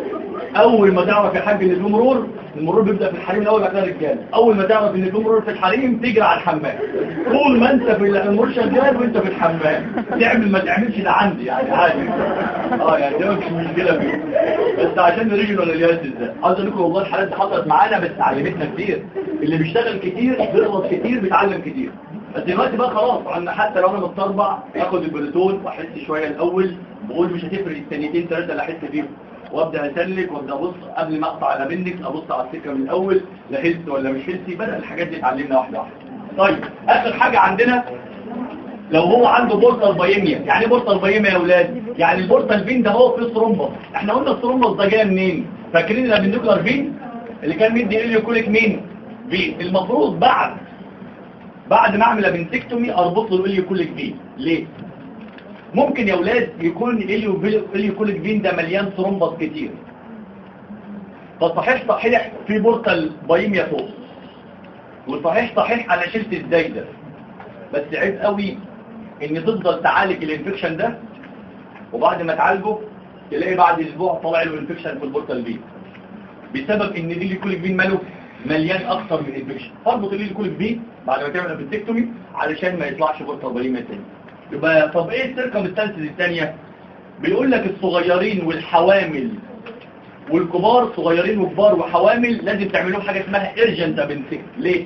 اول ما تعرف يا حاج ان في مرور المرور بيبدا في الحريم الاول بعد كده الرجاله اول ما تعرف ان في مرور في الحريم تجري على الحمام طول ما انت في المرور شغال وانت في الحمام تعمل ما تعملش ده عندي يعني عادي اه يعني ده مش مشكله فيه بس عشان الرجل ولا الياس ده عايز اقول لكم والله الحالات دي حصلت معانا بس علمتنا كتير اللي بيشتغل كتير بيغلط كتير بيتعلم كتير بس دلوقتي بقى خلاص عن حتى لو انا متطربع اخد البريتون واحس شويه الاول بقول مش هتفرق الثانيتين ثلاثه اللي احس فيهم وابدا اسلك وابدا ابص قبل ما اقطع على بندك ابص على السكه من الاول لا هيلث ولا مش هيلثي بدا الحاجات دي اتعلمنا واحده واحده طيب اخر حاجه عندنا لو هو عنده بورتال بايميا يعني ايه بورتال بايميا يا اولاد يعني البورتال فين ده هو في ثرومبس احنا قلنا الثرومبس ده جاي منين فاكرين الابنديكولار فين اللي كان مدي اليوكوليك مين فين المفروض بعد بعد ما اعمل ابنتكتومي اربط له اليوكوليك فين ليه ممكن يا اولاد يكون اليوكوليك فين ده مليان ثرومبس كتير فصحيح صحيح في بورتال بايميا فوق وصحيح صحيح انا شلت ازاي ده بس عيب قوي ان تفضل تعالج الانفكشن ده وبعد ما تعالجه تلاقي بعد اسبوع طالع له انفكشن في البورتال فين بسبب ان اليوكوليك فين ماله مليان اكتر من انفكشن اربط اليوكوليك فين بعد ما تعمل ابنتكتومي علشان ما يطلعش بورتال بايميا تاني يبقى طب ايه السيركمستانسز الثانيه بيقول لك الصغيرين والحوامل والكبار صغيرين وكبار وحوامل لازم تعملوا حاجه اسمها ايرجنت ابنتك ليه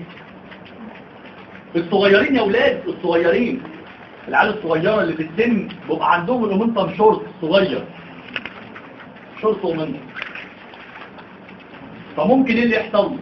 الصغيرين يا اولاد الصغيرين العيال الصغيره اللي في السن بيبقى عندهم الاومنتم شورت صغير شورت اومنتم فممكن ايه اللي يحصل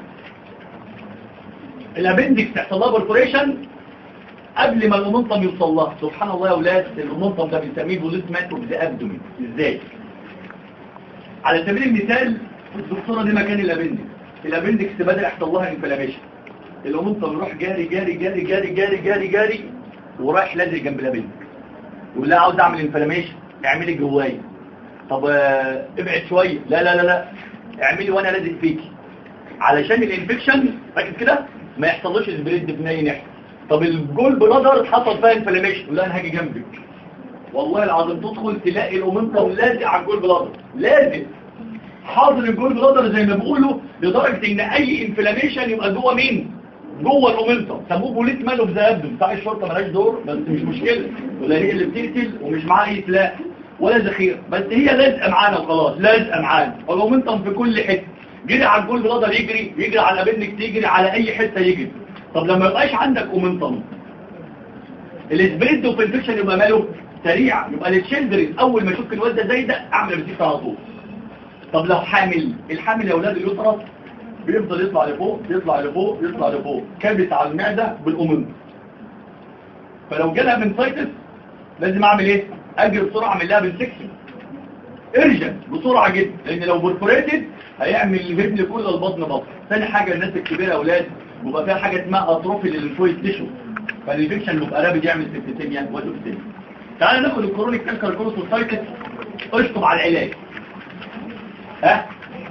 الابندكس يحصل لها برفوريشن قبل ما الاومنتم يوصل لها سبحان الله يا اولاد الاومنتم ده بنسميه بوليس ماتو ابدومين ازاي على سبيل المثال الدكتوره دي مكان الابندكس الابندكس بدا يحصل لها انفلاميشن الاومنتم يروح جاري جاري جاري جاري جاري جاري جاري ورايح لازق جنب الابندكس يقول لها عاوز اعمل انفلاميشن اعملي جوايا طب آه، ابعد شويه لا لا لا لا اعملي وانا لازق فيكي علشان الانفكشن ركز كده ما يحصلوش سبريد في اي ناحيه طب الجول بلادر حصل فيها انفلاميشن لا انا هاجي جنبك والله العظيم تدخل تلاقي الاومنتم لازق على الجول بلادر لازق حاضر الجول بلادر زي ما بيقولوا لدرجه ان اي انفلاميشن يبقى جوه مين جوه الاومنتم سموه بوليس ماله بذهب بتاع الشرطه ملهاش دور بس مش مشكله ولا هي اللي بتقتل ومش معاها اي سلاح ولا ذخيره بس هي لازقه معانا وخلاص لازقه معانا الاومنتم في كل حته جري على الجول بلادر يجري يجري على الابنك تجري على اي حته يجري طب لما يبقاش عندك اومنتم السبريد اوف انفكشن يبقى ماله سريع يبقى للتشيلدرن اول ما اشك الواد ده زي ده اعمل بسيط على طول طب لو حامل الحامل يا اولاد اليوترس بيفضل يطلع لفوق يطلع لفوق يطلع لفوق كابت على المعده بالاومنتم فلو جالها بنسايتس لازم اعمل ايه اجري بسرعه اعمل لها بنسكشن ارجن بسرعه جدا لان لو برفوريتد هيعمل الهبل كل البطن بطن ثاني حاجه الناس الكبيره يا اولاد بيبقى فيها حاجه اسمها اتروفي للفويد تيشو فالانفكشن بيبقى رابد يعمل سيبتيميا ودوكتين تعال ناخد الكرونيك كانكر كروسوسايتس اشطب على العلاج ها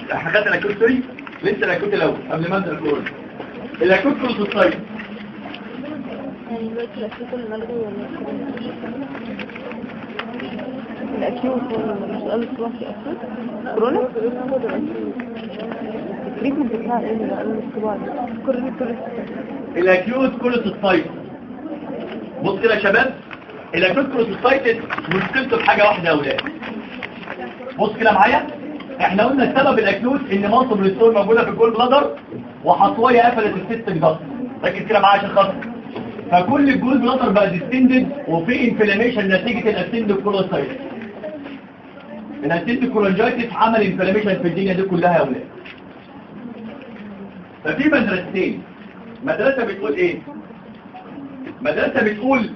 احنا خدنا الاكوت سوري لسه الاكوت الاول قبل ما انزل الكورونا الاكوت كولوسيستايت يعني دلوقتي الأكيوت اللي ناخده ولا الأكيوت ولا مش قال الصباح في أكيوت كورونا التريتمنت بتاع ايه اللي قال الصباح ده كل كل الاكيوت كولوسيستايت بص كده يا شباب الاكيوت كولوسيستايت مشكلته في حاجه واحده يا اولاد بص كده معايا احنا قلنا السبب الاكيوت ان منصب الستور موجوده في الجول بلادر وحصويه قفلت السيستم ضغط ركز كده معايا عشان خاطر فكل الجول بلادر بقى ديستندد وفي انفلاميشن نتيجه الاسند كولوسايت الاسند كولونجايتس عمل انفلاميشن في الدنيا دي كلها يا اولاد ففي مدرستين مدرسه بتقول ايه مدرسه بتقول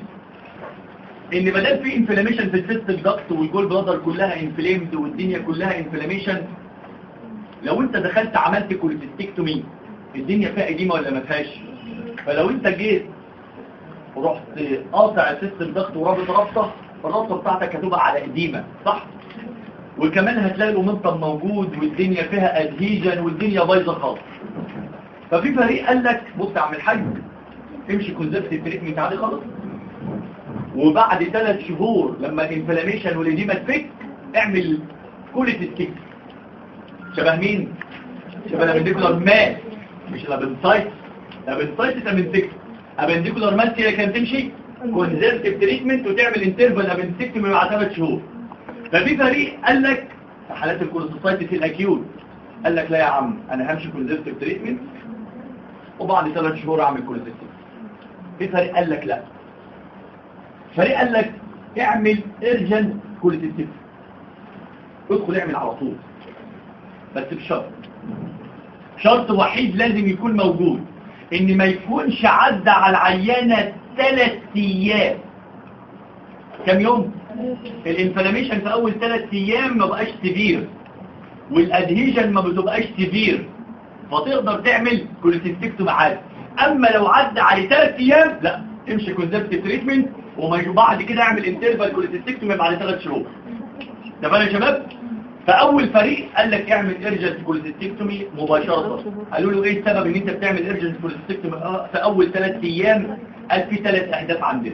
ان ما دام في انفلاميشن في السيستم ضغط والجول بلادر كلها انفليمد والدنيا كلها انفلاميشن لو انت دخلت عملت كوليستيكتومي الدنيا فيها اديمه ولا ما فيهاش فلو انت جيت ورحت قاطع السيستم ضغط ورابط رابطه الرابطه بتاعتك هتبقى على اديمه صح وكمان هتلاقي الاومنتم موجود والدنيا فيها ادهيجن والدنيا بايظه خالص ففي فريق قال لك بص يا عم الحاج امشي كونزرفتيف تريتمنت عادي خالص وبعد ثلاث شهور لما الانفلاميشن والاديمه تفك اعمل كوليتستيك شبه مين شبه الابنديكولار ماس مش الابنسايت الابنسايت ابنسيك ابنديكولار ماس هي كانت تمشي كونزرفتيف تريتمنت وتعمل انترفال ابنسيكتومي مع ثلاث شهور ففي فريق قال لك في حالات الكوليستايتس في الاكيوت قال لك لا يا عم انا همشي كونزرفتيف تريتمنت وبعد ثلاث شهور اعمل كوليستيك في فريق قال لك لا فريق قال لك اعمل ارجن كوليستيك ادخل اعمل على طول بس بشرط شرط وحيد لازم يكون موجود ان ما يكونش عدى على العيانة ثلاث ايام كم يوم الانفلاميشن في اول ثلاث ايام ما بقاش سيفير والادهيجن ما بتبقاش سيفير فتقدر تعمل كوليستيكتوم عادي اما لو عدى على ثلاث ايام لا امشي كونزرفتيف تريتمنت وبعد كده اعمل انترفال كوليستيكتوم بعد ثلاث شهور تمام يا شباب فاول فريق قال لك اعمل ارجنت كوليستيكتومي مباشره قالوا له ايه السبب ان انت بتعمل ارجنت كوليستيكتومي في اول ثلاث ايام قال في ثلاث اهداف عندنا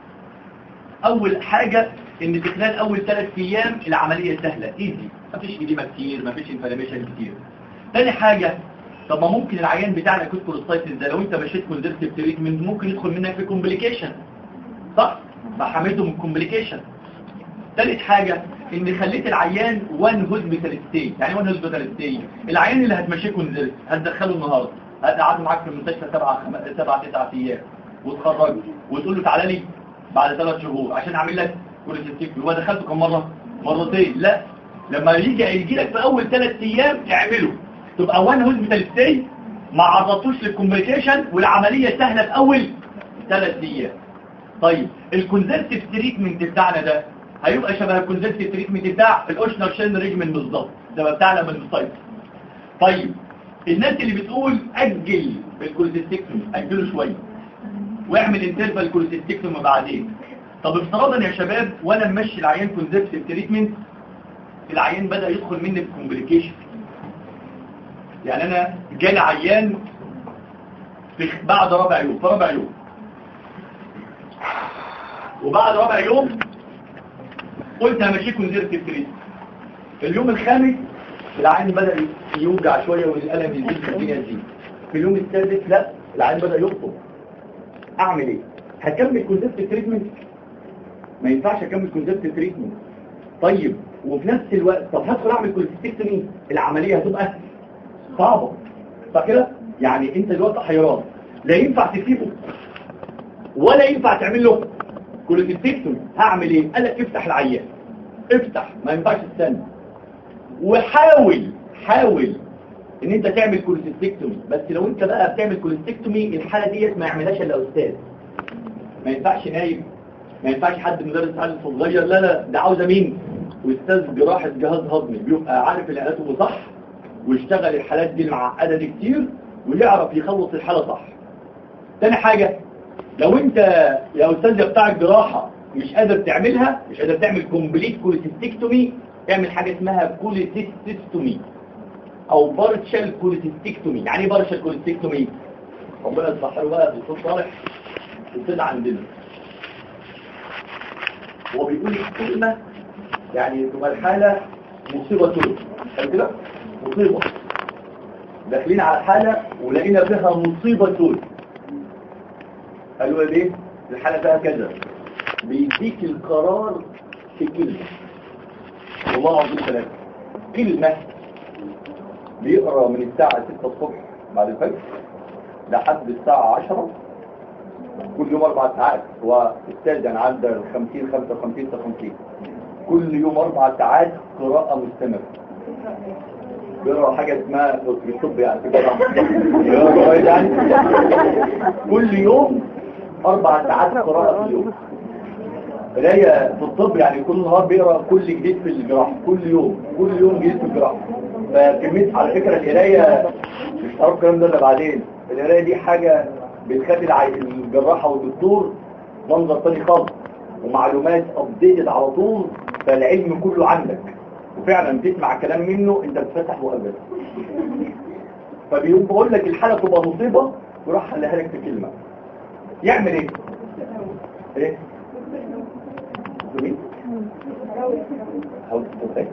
اول حاجه ان في خلال اول ثلاث ايام العمليه سهله ايزي مفيش اديمه كتير مفيش انفلاميشن كتير تاني حاجه طب ما ممكن العيان بتاعنا كود كوليستايتس ده لو انت مشيت كونزرتيف تريتمنت ممكن يدخل منك في كومبليكيشن صح فحميته من كومبليكيشن ثالث حاجة ان خليت العيان وان هوسبيتالستي يعني وان هوسبيتالستي العيان اللي هتمشيه كونزرت هتدخله النهارده هتقعد معاك في المستشفى سبعة خم... سبعة تسعة ايام وتخرجه وتقول له تعالى لي بعد ثلاث شهور عشان اعمل لك كوليستيك هو دخلته كم مرة مرتين لا لما يجي يجي لك في اول ثلاث ايام اعمله تبقى وان هوسبيتالستي ما عرضتوش للكومبليكيشن والعملية سهلة في اول ثلاث ايام طيب الكونزرتيف تريتمنت بتاعنا ده هيبقى شبه الكونزرتيف تريتمنت بتاع الاوشنر شين ريجمنت بالظبط ده بتاعنا من السايت طيب الناس اللي بتقول اجل الكوليستيكتومي اجله شويه واعمل انترفال كوليستيكتومي بعدين طب افتراضا يا شباب وانا ممشي العيان كونزرتيف تريتمنت العيان بدا يدخل مني في كومبليكيشن يعني انا جالي عيان في بعد ربع يوم في ربع يوم وبعد ربع يوم قلت همشيه كونزرتيف تريتمنت في اليوم الخامس العين بدأ يوجع شوية والألم يزيد في الدنيا تزيد في اليوم السادس لا العين بدأ يخطب أعمل إيه؟ هكمل كونزرتيف تريتمنت ما ينفعش أكمل كونزرتيف تريتمنت طيب وفي نفس الوقت طب هدخل أعمل كوليستيكتومي العملية هتبقى صعبة صح كده؟ يعني أنت دلوقتي حيران لا ينفع تسيبه ولا ينفع تعمل له كوليستيكتومي هعمل ايه قال لك افتح العيان افتح ما ينفعش تستنى وحاول حاول ان انت تعمل كوليستيكتومي بس لو انت بقى بتعمل كوليستيكتومي الحاله ديت ما يعملهاش الا استاذ ما ينفعش نايم ما ينفعش حد مدرس عالم صغير لا لا ده عاوزه مين واستاذ جراحه جهاز هضمي بيبقى عارف الاناتومي صح ويشتغل الحالات دي المعقده دي كتير ويعرف يخلص الحاله صح تاني حاجه لو انت يا استاذ بتاع الجراحة مش قادر تعملها مش قادر تعمل كومبليت كوليسيستكتومي اعمل حاجة اسمها كوليسيستومي او بارشال كوليستيكتومي يعني ايه بارشال كوليستيكتومي ربنا يصلح له بقى بالصوت صالح وكده عندنا هو بيقول الكلمة يعني تبقى الحالة مصيبة طول قال كده مصيبة داخلين على حالة ولقينا فيها مصيبة طول قالوا ليه الحالة فيها كذا بيديك القرار في كلمة والله العظيم ثلاثة كلمة بيقرأ من الساعة 6 الصبح بعد الفجر لحد الساعة 10 كل يوم أربع ساعات هو استاذ يعني عنده 50 55 56 كل يوم أربع ساعات قراءة مستمرة بيقرأ حاجة اسمها في الطب يعني في جراحة يعني كل يوم أربع ساعات قراءة في اليوم قراية في الطب يعني كل نهار بيقرأ كل جديد في الجراحة كل يوم كل يوم جديد في الجراحة فكمية على فكرة القراية مش هعرف الكلام ده إلا بعدين القراية دي حاجة بتخلي الع- الجراحة والدكتور منظر تاني خالص ومعلومات ابديتد على طول فالعلم كله عندك وفعلا تسمع كلام منه انت بتفتح وقبل فبيقوم بقول لك الحالة تبقى مصيبة وراح حلها لك في كلمة يعمل ايه؟ ايه؟ مين؟ حاول تتفق.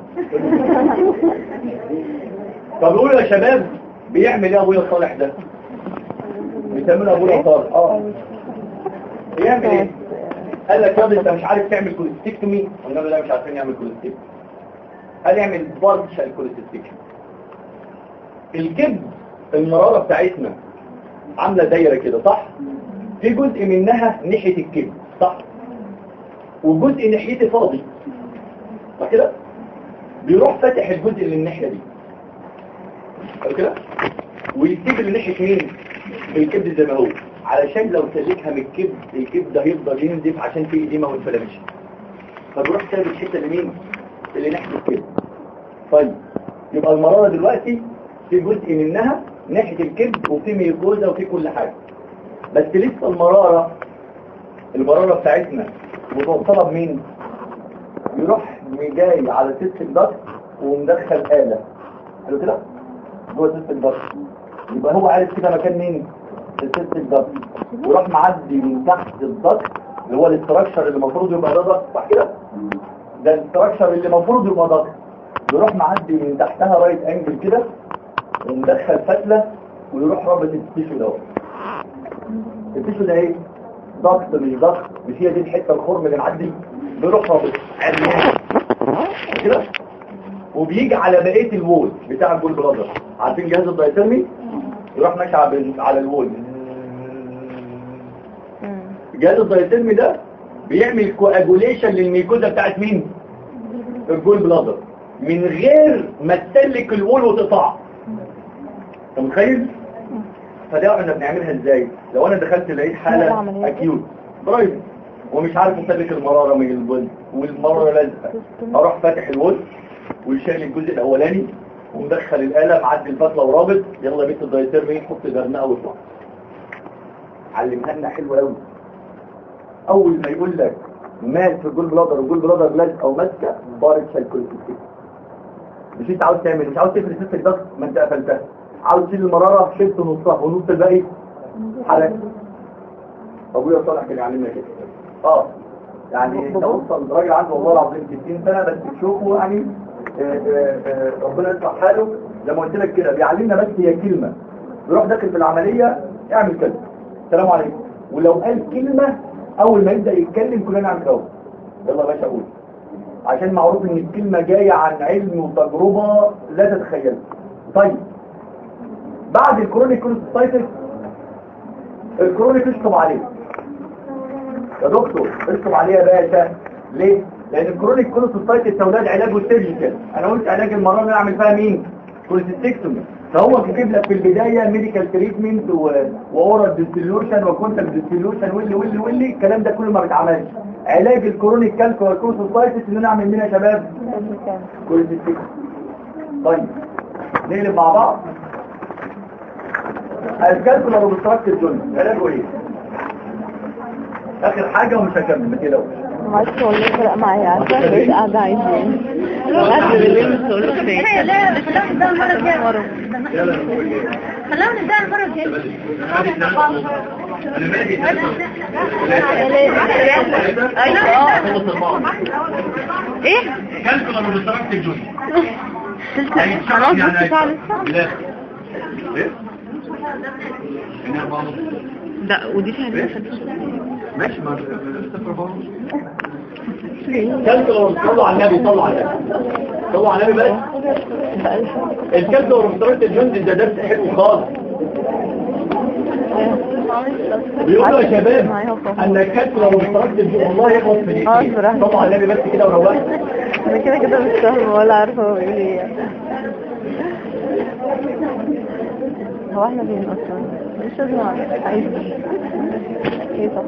طب قولوا يا شباب بيعمل ايه ابويا صالح ده؟ بيسمونه ابويا صالح اه بيعمل ايه؟ قال لك ياض انت مش عارف تعمل كوليستيكتومي والنبي ده مش عارفين يعمل كوليستيكتومي قال يعمل بارشال كوليستيكتومي الكبد المرارة بتاعتنا عاملة دايرة كده صح؟ في جزء منها ناحية الكبد صح؟ وجزء ناحيته فاضي صح كده؟ بيروح فاتح الجزء اللي الناحية دي صح كده؟ ويسيب اللي ناحية مين؟ الكبد زي ما هو علشان لو سلكها من الكبد الكبد هيفضل ينزف عشان في ايديما والفلاميشن فبيروح سايب الحته اللي مين اللي ناحيه الكبد طيب يبقى المراره دلوقتي في جزء منها ناحيه الكبد وفي ميكوزا وفي كل حاجه بس لسه المراره المراره بتاعتنا متوصله بمين يروح جاي على سيست الضغط ومدخل آلة حلو كده جوه سيست الضغط يبقى هو عارف كده مكان مين السيست الضغط وراح معدي من تحت الضغط اللي هو الاستراكشر اللي المفروض يبقى ده ضغط صح كده ده الاستراكشر اللي المفروض يبقى ضغط يروح معدي من تحتها رايت انجل كده ومدخل فتله ويروح رابط التيشو ده التيشو ده ايه ضغط مش ضغط مش هي دي الحته الخرم اللي معدي بيروح رابط عريان. كده وبيجي على بقيه الوول بتاع الجول بلادر عارفين جهاز الدايترمي يروح ماشي على على الوول جهاز الدايترمي ده بيعمل كواجوليشن للميكوزا بتاعت مين الجول بلادر من غير ما تسلك الوول وتقطع انت متخيل فده احنا بنعملها ازاي لو انا دخلت لقيت حاله اكيوت برايفت ومش عارف اسلك المراره من الجول والمراره لازقه اروح فاتح الوول وشايل الجزء الاولاني ومدخل الآلة معدي الفتلة ورابط يلا بيت الدايترمي حط جرنقه واطلع علمها لنا حلو قوي اول ما يقول لك مات في الجول بلادر والجول بلادر لازقه او ماسكه بارد شالكوليستيك مش انت عاوز تعمل مش عاوز تفرد سيستك ضغط ما انت قفلتها عاوز تشيل المراره شلت نصها ونص الباقي حركه ابويا صالح كان يعلمنا كده اه يعني توصل راجل عنده والله العظيم 60 سنه بس تشوفه يعني آه، آه، آه، ربنا يصلح حاله زي ما قلت لك كده بيعلمنا بس هي كلمه يروح داخل في العمليه اعمل كده السلام عليكم ولو قال كلمه اول ما يبدا يتكلم كلنا نعمل كده يلا يا باشا قول عشان معروف ان الكلمه جايه عن علم وتجربه لا تتخيلها طيب بعد الكرونيك كوليستايتس الكرونيك اشطب عليه يا دكتور اشطب عليه يا باشا ليه؟ لان الكرونيك كوليستايتس تولاد علاجه سيرجيكال انا قلت علاج المرض اللي اعمل فيها مين؟ كوليستيكتومي فهو كاتب لك في البدايه ميديكال تريتمنت واورال ديستيليوشن وكونتاكت ديستيليوشن واللي واللي واللي الكلام ده كله ما بيتعملش علاج الكرونيك كالكوال كوليستايتس ان انا اعمل مين يا شباب؟ كوليستيكتومي طيب نقلب مع بعض الكالكولا روبستراكت الجن علاجه ايه اخر حاجة ومش هكمل ما تقلقوش معرفش والله فرق معايا عارفة بقيت قاعدة عادي يعني قاعدة بالليل مش هقول له خير لا لا خلاهم نبدأ المرة الجاية يلا خلاهم نبدأ المرة الجاية انا مالي ايوه ايه كلكم انا بشتركت الجزء خلاص بص بتاع لسه لا ايه هنا أربعة ونص. لا ودي فيها لسه ماشي ما كلب لو صلوا على النبي صلوا على النبي صلوا على النبي بس الكلب لو رفضرت الجند ده درس حلو خالص بيقولوا يا شباب ان الكلب لو رفضرت الجند والله يخلص في آه، دقيقتين بصراحة. صلوا على النبي بس كده وروقوا انا كده كده مش فاهمة ولا عارفة هو بيقول ايه هو احنا فين اصلا مش لازم اعرف عايز ايه طب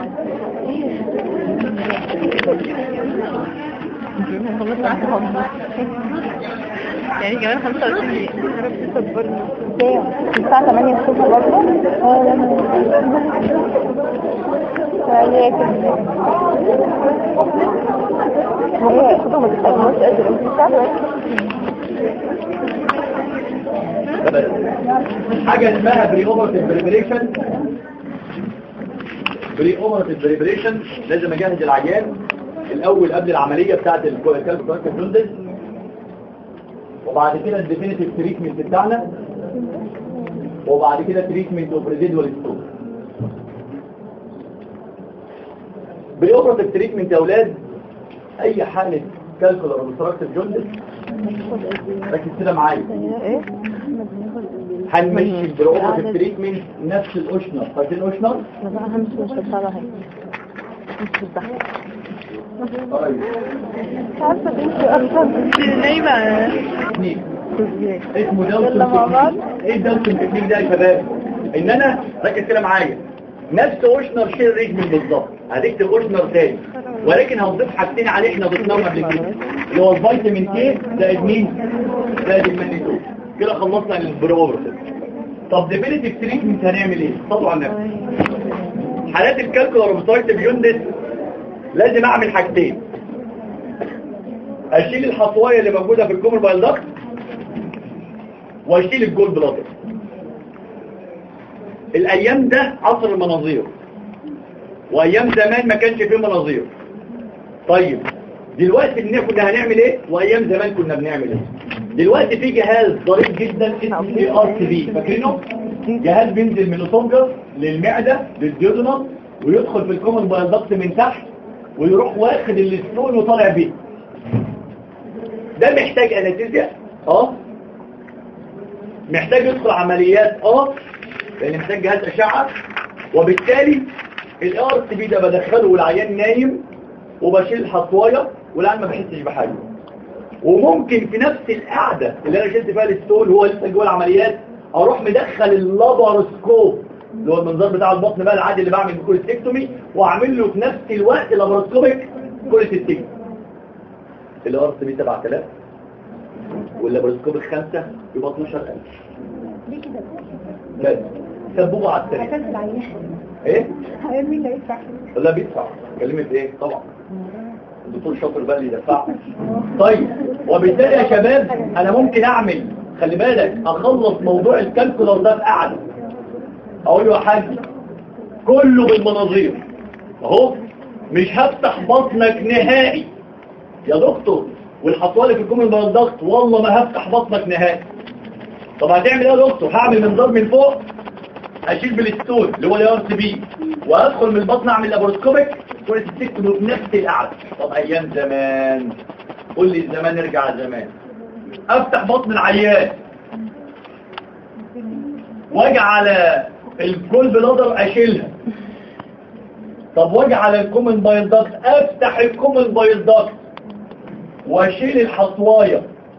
خلصت معاك خمسة يعني كمان 25 دقيقة يا رب تصبرني الساعة 8 الصبح برضه اه لا هي كده هي خطوة ما تستخدموش قادر انت الساعة 8 حاجة اسمها بري اوبرتيف بريبريشن بري اوبرتيف بريبريشن لازم اجهز العيان الاول قبل العملية بتاعت الكالب كاركت جوندس وبعد كده الديفينيتيف تريتمنت بتاعنا وبعد كده تريتمنت اوف ريزيدوال ستون بري اوبرتيف تريتمنت يا اولاد اي حالة كالكولر اوبستراكتيف جوندس ركز كده معايا ايه هنمشي البروبوتيف تريتمنت نفس الاوشنر فاكرين اوشنر لا بقى همش مش هتطلع هيك مش هتضحك طيب مش عارفة تمشي اصلا نايمة تكنيك ازاي اسمه داون يلا مع بعض. ايه الداون تكنيك ده يا شباب ان انا ركز كده معايا نفس اوشنر شيل ريجمنت بالظبط هتكتب اوشنر تاني ولكن هنضيف حاجتين عليه احنا ضفناهم قبل كده اللي هو الفيتامين كي زائد مين زائد الماgnesium كده خلصنا البروبوتيف طب ديفينيتيف تريتمنت هنعمل ايه صلوا على النبي حالات الكالكولر اوبستراكتيف يوندس لازم اعمل حاجتين اشيل الحصوايه اللي موجوده في الكومر بايلدكت واشيل الجول بلادر الايام ده عصر المناظير وايام زمان ما كانش فيه مناظير طيب دلوقتي إن كنا هنعمل ايه وايام زمان كنا بنعمل ايه دلوقتي في جهاز ظريف جدا اسمه اي ار تي بي فاكرينه جهاز بينزل من الاسوفجس للمعده للديودنم ويدخل في الكومن بايلدكت من تحت ويروح واخد الستون وطالع بيه ده محتاج انستيزيا اه محتاج يدخل عمليات اه لان محتاج جهاز اشعه وبالتالي الار تي بي ده بدخله والعيان نايم وبشيل الحصوايه والعيان ما بحسش بحاجه وممكن في نفس القعده اللي انا شلت فيها الستول هو لسه جوه العمليات اروح مدخل اللاباروسكوب اللي هو المنظار بتاع البطن بقى العادي اللي بعمل كوليستكتومي واعمل له في نفس الوقت لاباروسكوبيك كوليستكتومي الار تي بي 7000 واللاباروسكوبيك 5 يبقى 12000 ليه كده بس سبوبة على السريع عشان العيان ايه مين اللي يدفع لا بيدفع كلمة ايه طبعا الدكتور شاطر بقى اللي يدفع طيب وبالتالي يا شباب انا ممكن اعمل خلي بالك اخلص موضوع الكالكولر ده في قعده اقول له يا حاج كله بالمناظير اهو مش هفتح بطنك نهائي يا دكتور والحصوالي في الكومن بالضغط والله ما هفتح بطنك نهائي طب هتعمل ايه يا دكتور هعمل منظار من فوق اشيل بالستون اللي هو الار سي بي وادخل من البطن اعمل لابروسكوبيك كل السكتوم في نفس القعده طب ايام زمان قول لي زمان نرجع زمان افتح بطن العيان واجي على الكول بلادر اشيلها طب واجي على الكومن بايل داكت افتح الكومن بايل داكت واشيل الحصوايه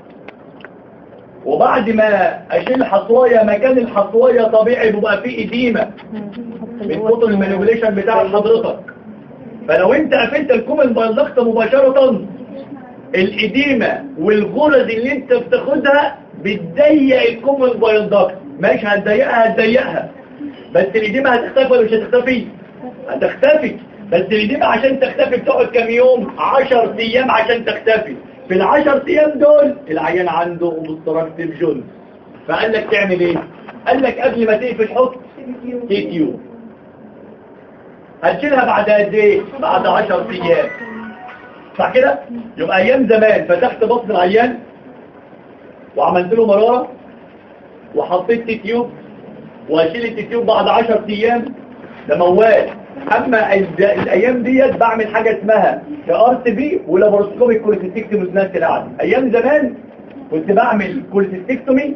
وبعد ما اشيل الحصوايه مكان الحصوايه طبيعي بيبقى فيه اديمه من كتر المانيبيوليشن بتاع حضرتك فلو انت قفلت الكومن بايلدكت مباشرة الاديمة والغرز اللي انت بتاخدها بتضيق الكومن بايلدكت ماشي هتضيقها هتضيقها بس الاديمة هتختفي ولا مش هتختفي هتختفي بس الإديمة عشان تختفي بتقعد كام يوم 10 أيام عشان تختفي في العشر أيام دول العيان عنده obstructive جونز فقال لك تعمل ايه قال لك قبل ما تقفل حط تي تيوب هتشيلها بعد قد ايه بعد 10 ايام صح كده يبقى ايام زمان فتحت بطن العيان وعملت له مراره وحطيت تي تيوب واشيل التي تيوب بعد 10 ايام ده موال اما ال- الايام ديت بعمل حاجه اسمها ار تي بي ولابروسكوبيك كوليسيستكتومي نفس العادي ايام زمان كنت بعمل كوليسيستكتومي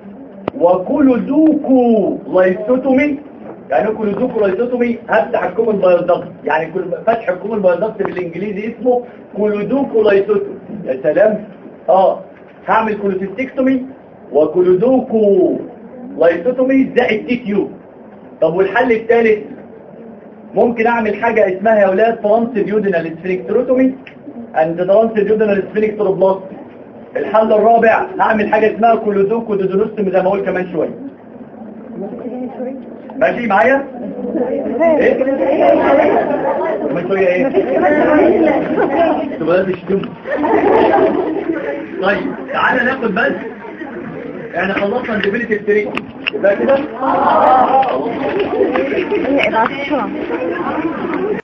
وكولودوكو لايستوتومي يعني كولودوكو لايستوتومي هفتح الكوم البيضاء يعني كل فتح الكوم البيضاء بالانجليزي اسمه كولودوكو لايستوتومي يا سلام اه هعمل كولوسيستكتومي وكولودوكو لايستوتومي زائد تي تيوب طب والحل الثالث ممكن اعمل حاجة اسمها يا ولاد ترانسديودينال سفينكتروتومي اند ترانسديودينال سفينكتروبلاستي الحل الرابع هعمل حاجة اسمها كولودوكو دودونوستومي زي ما اقول كمان شوية ماشي معايا ايه كمان شوية ايه تبقى مش تم طيب تعالى ناخد بس احنا خلصنا الديبيليتي التريك يبقى كده هي ابعت بسرعة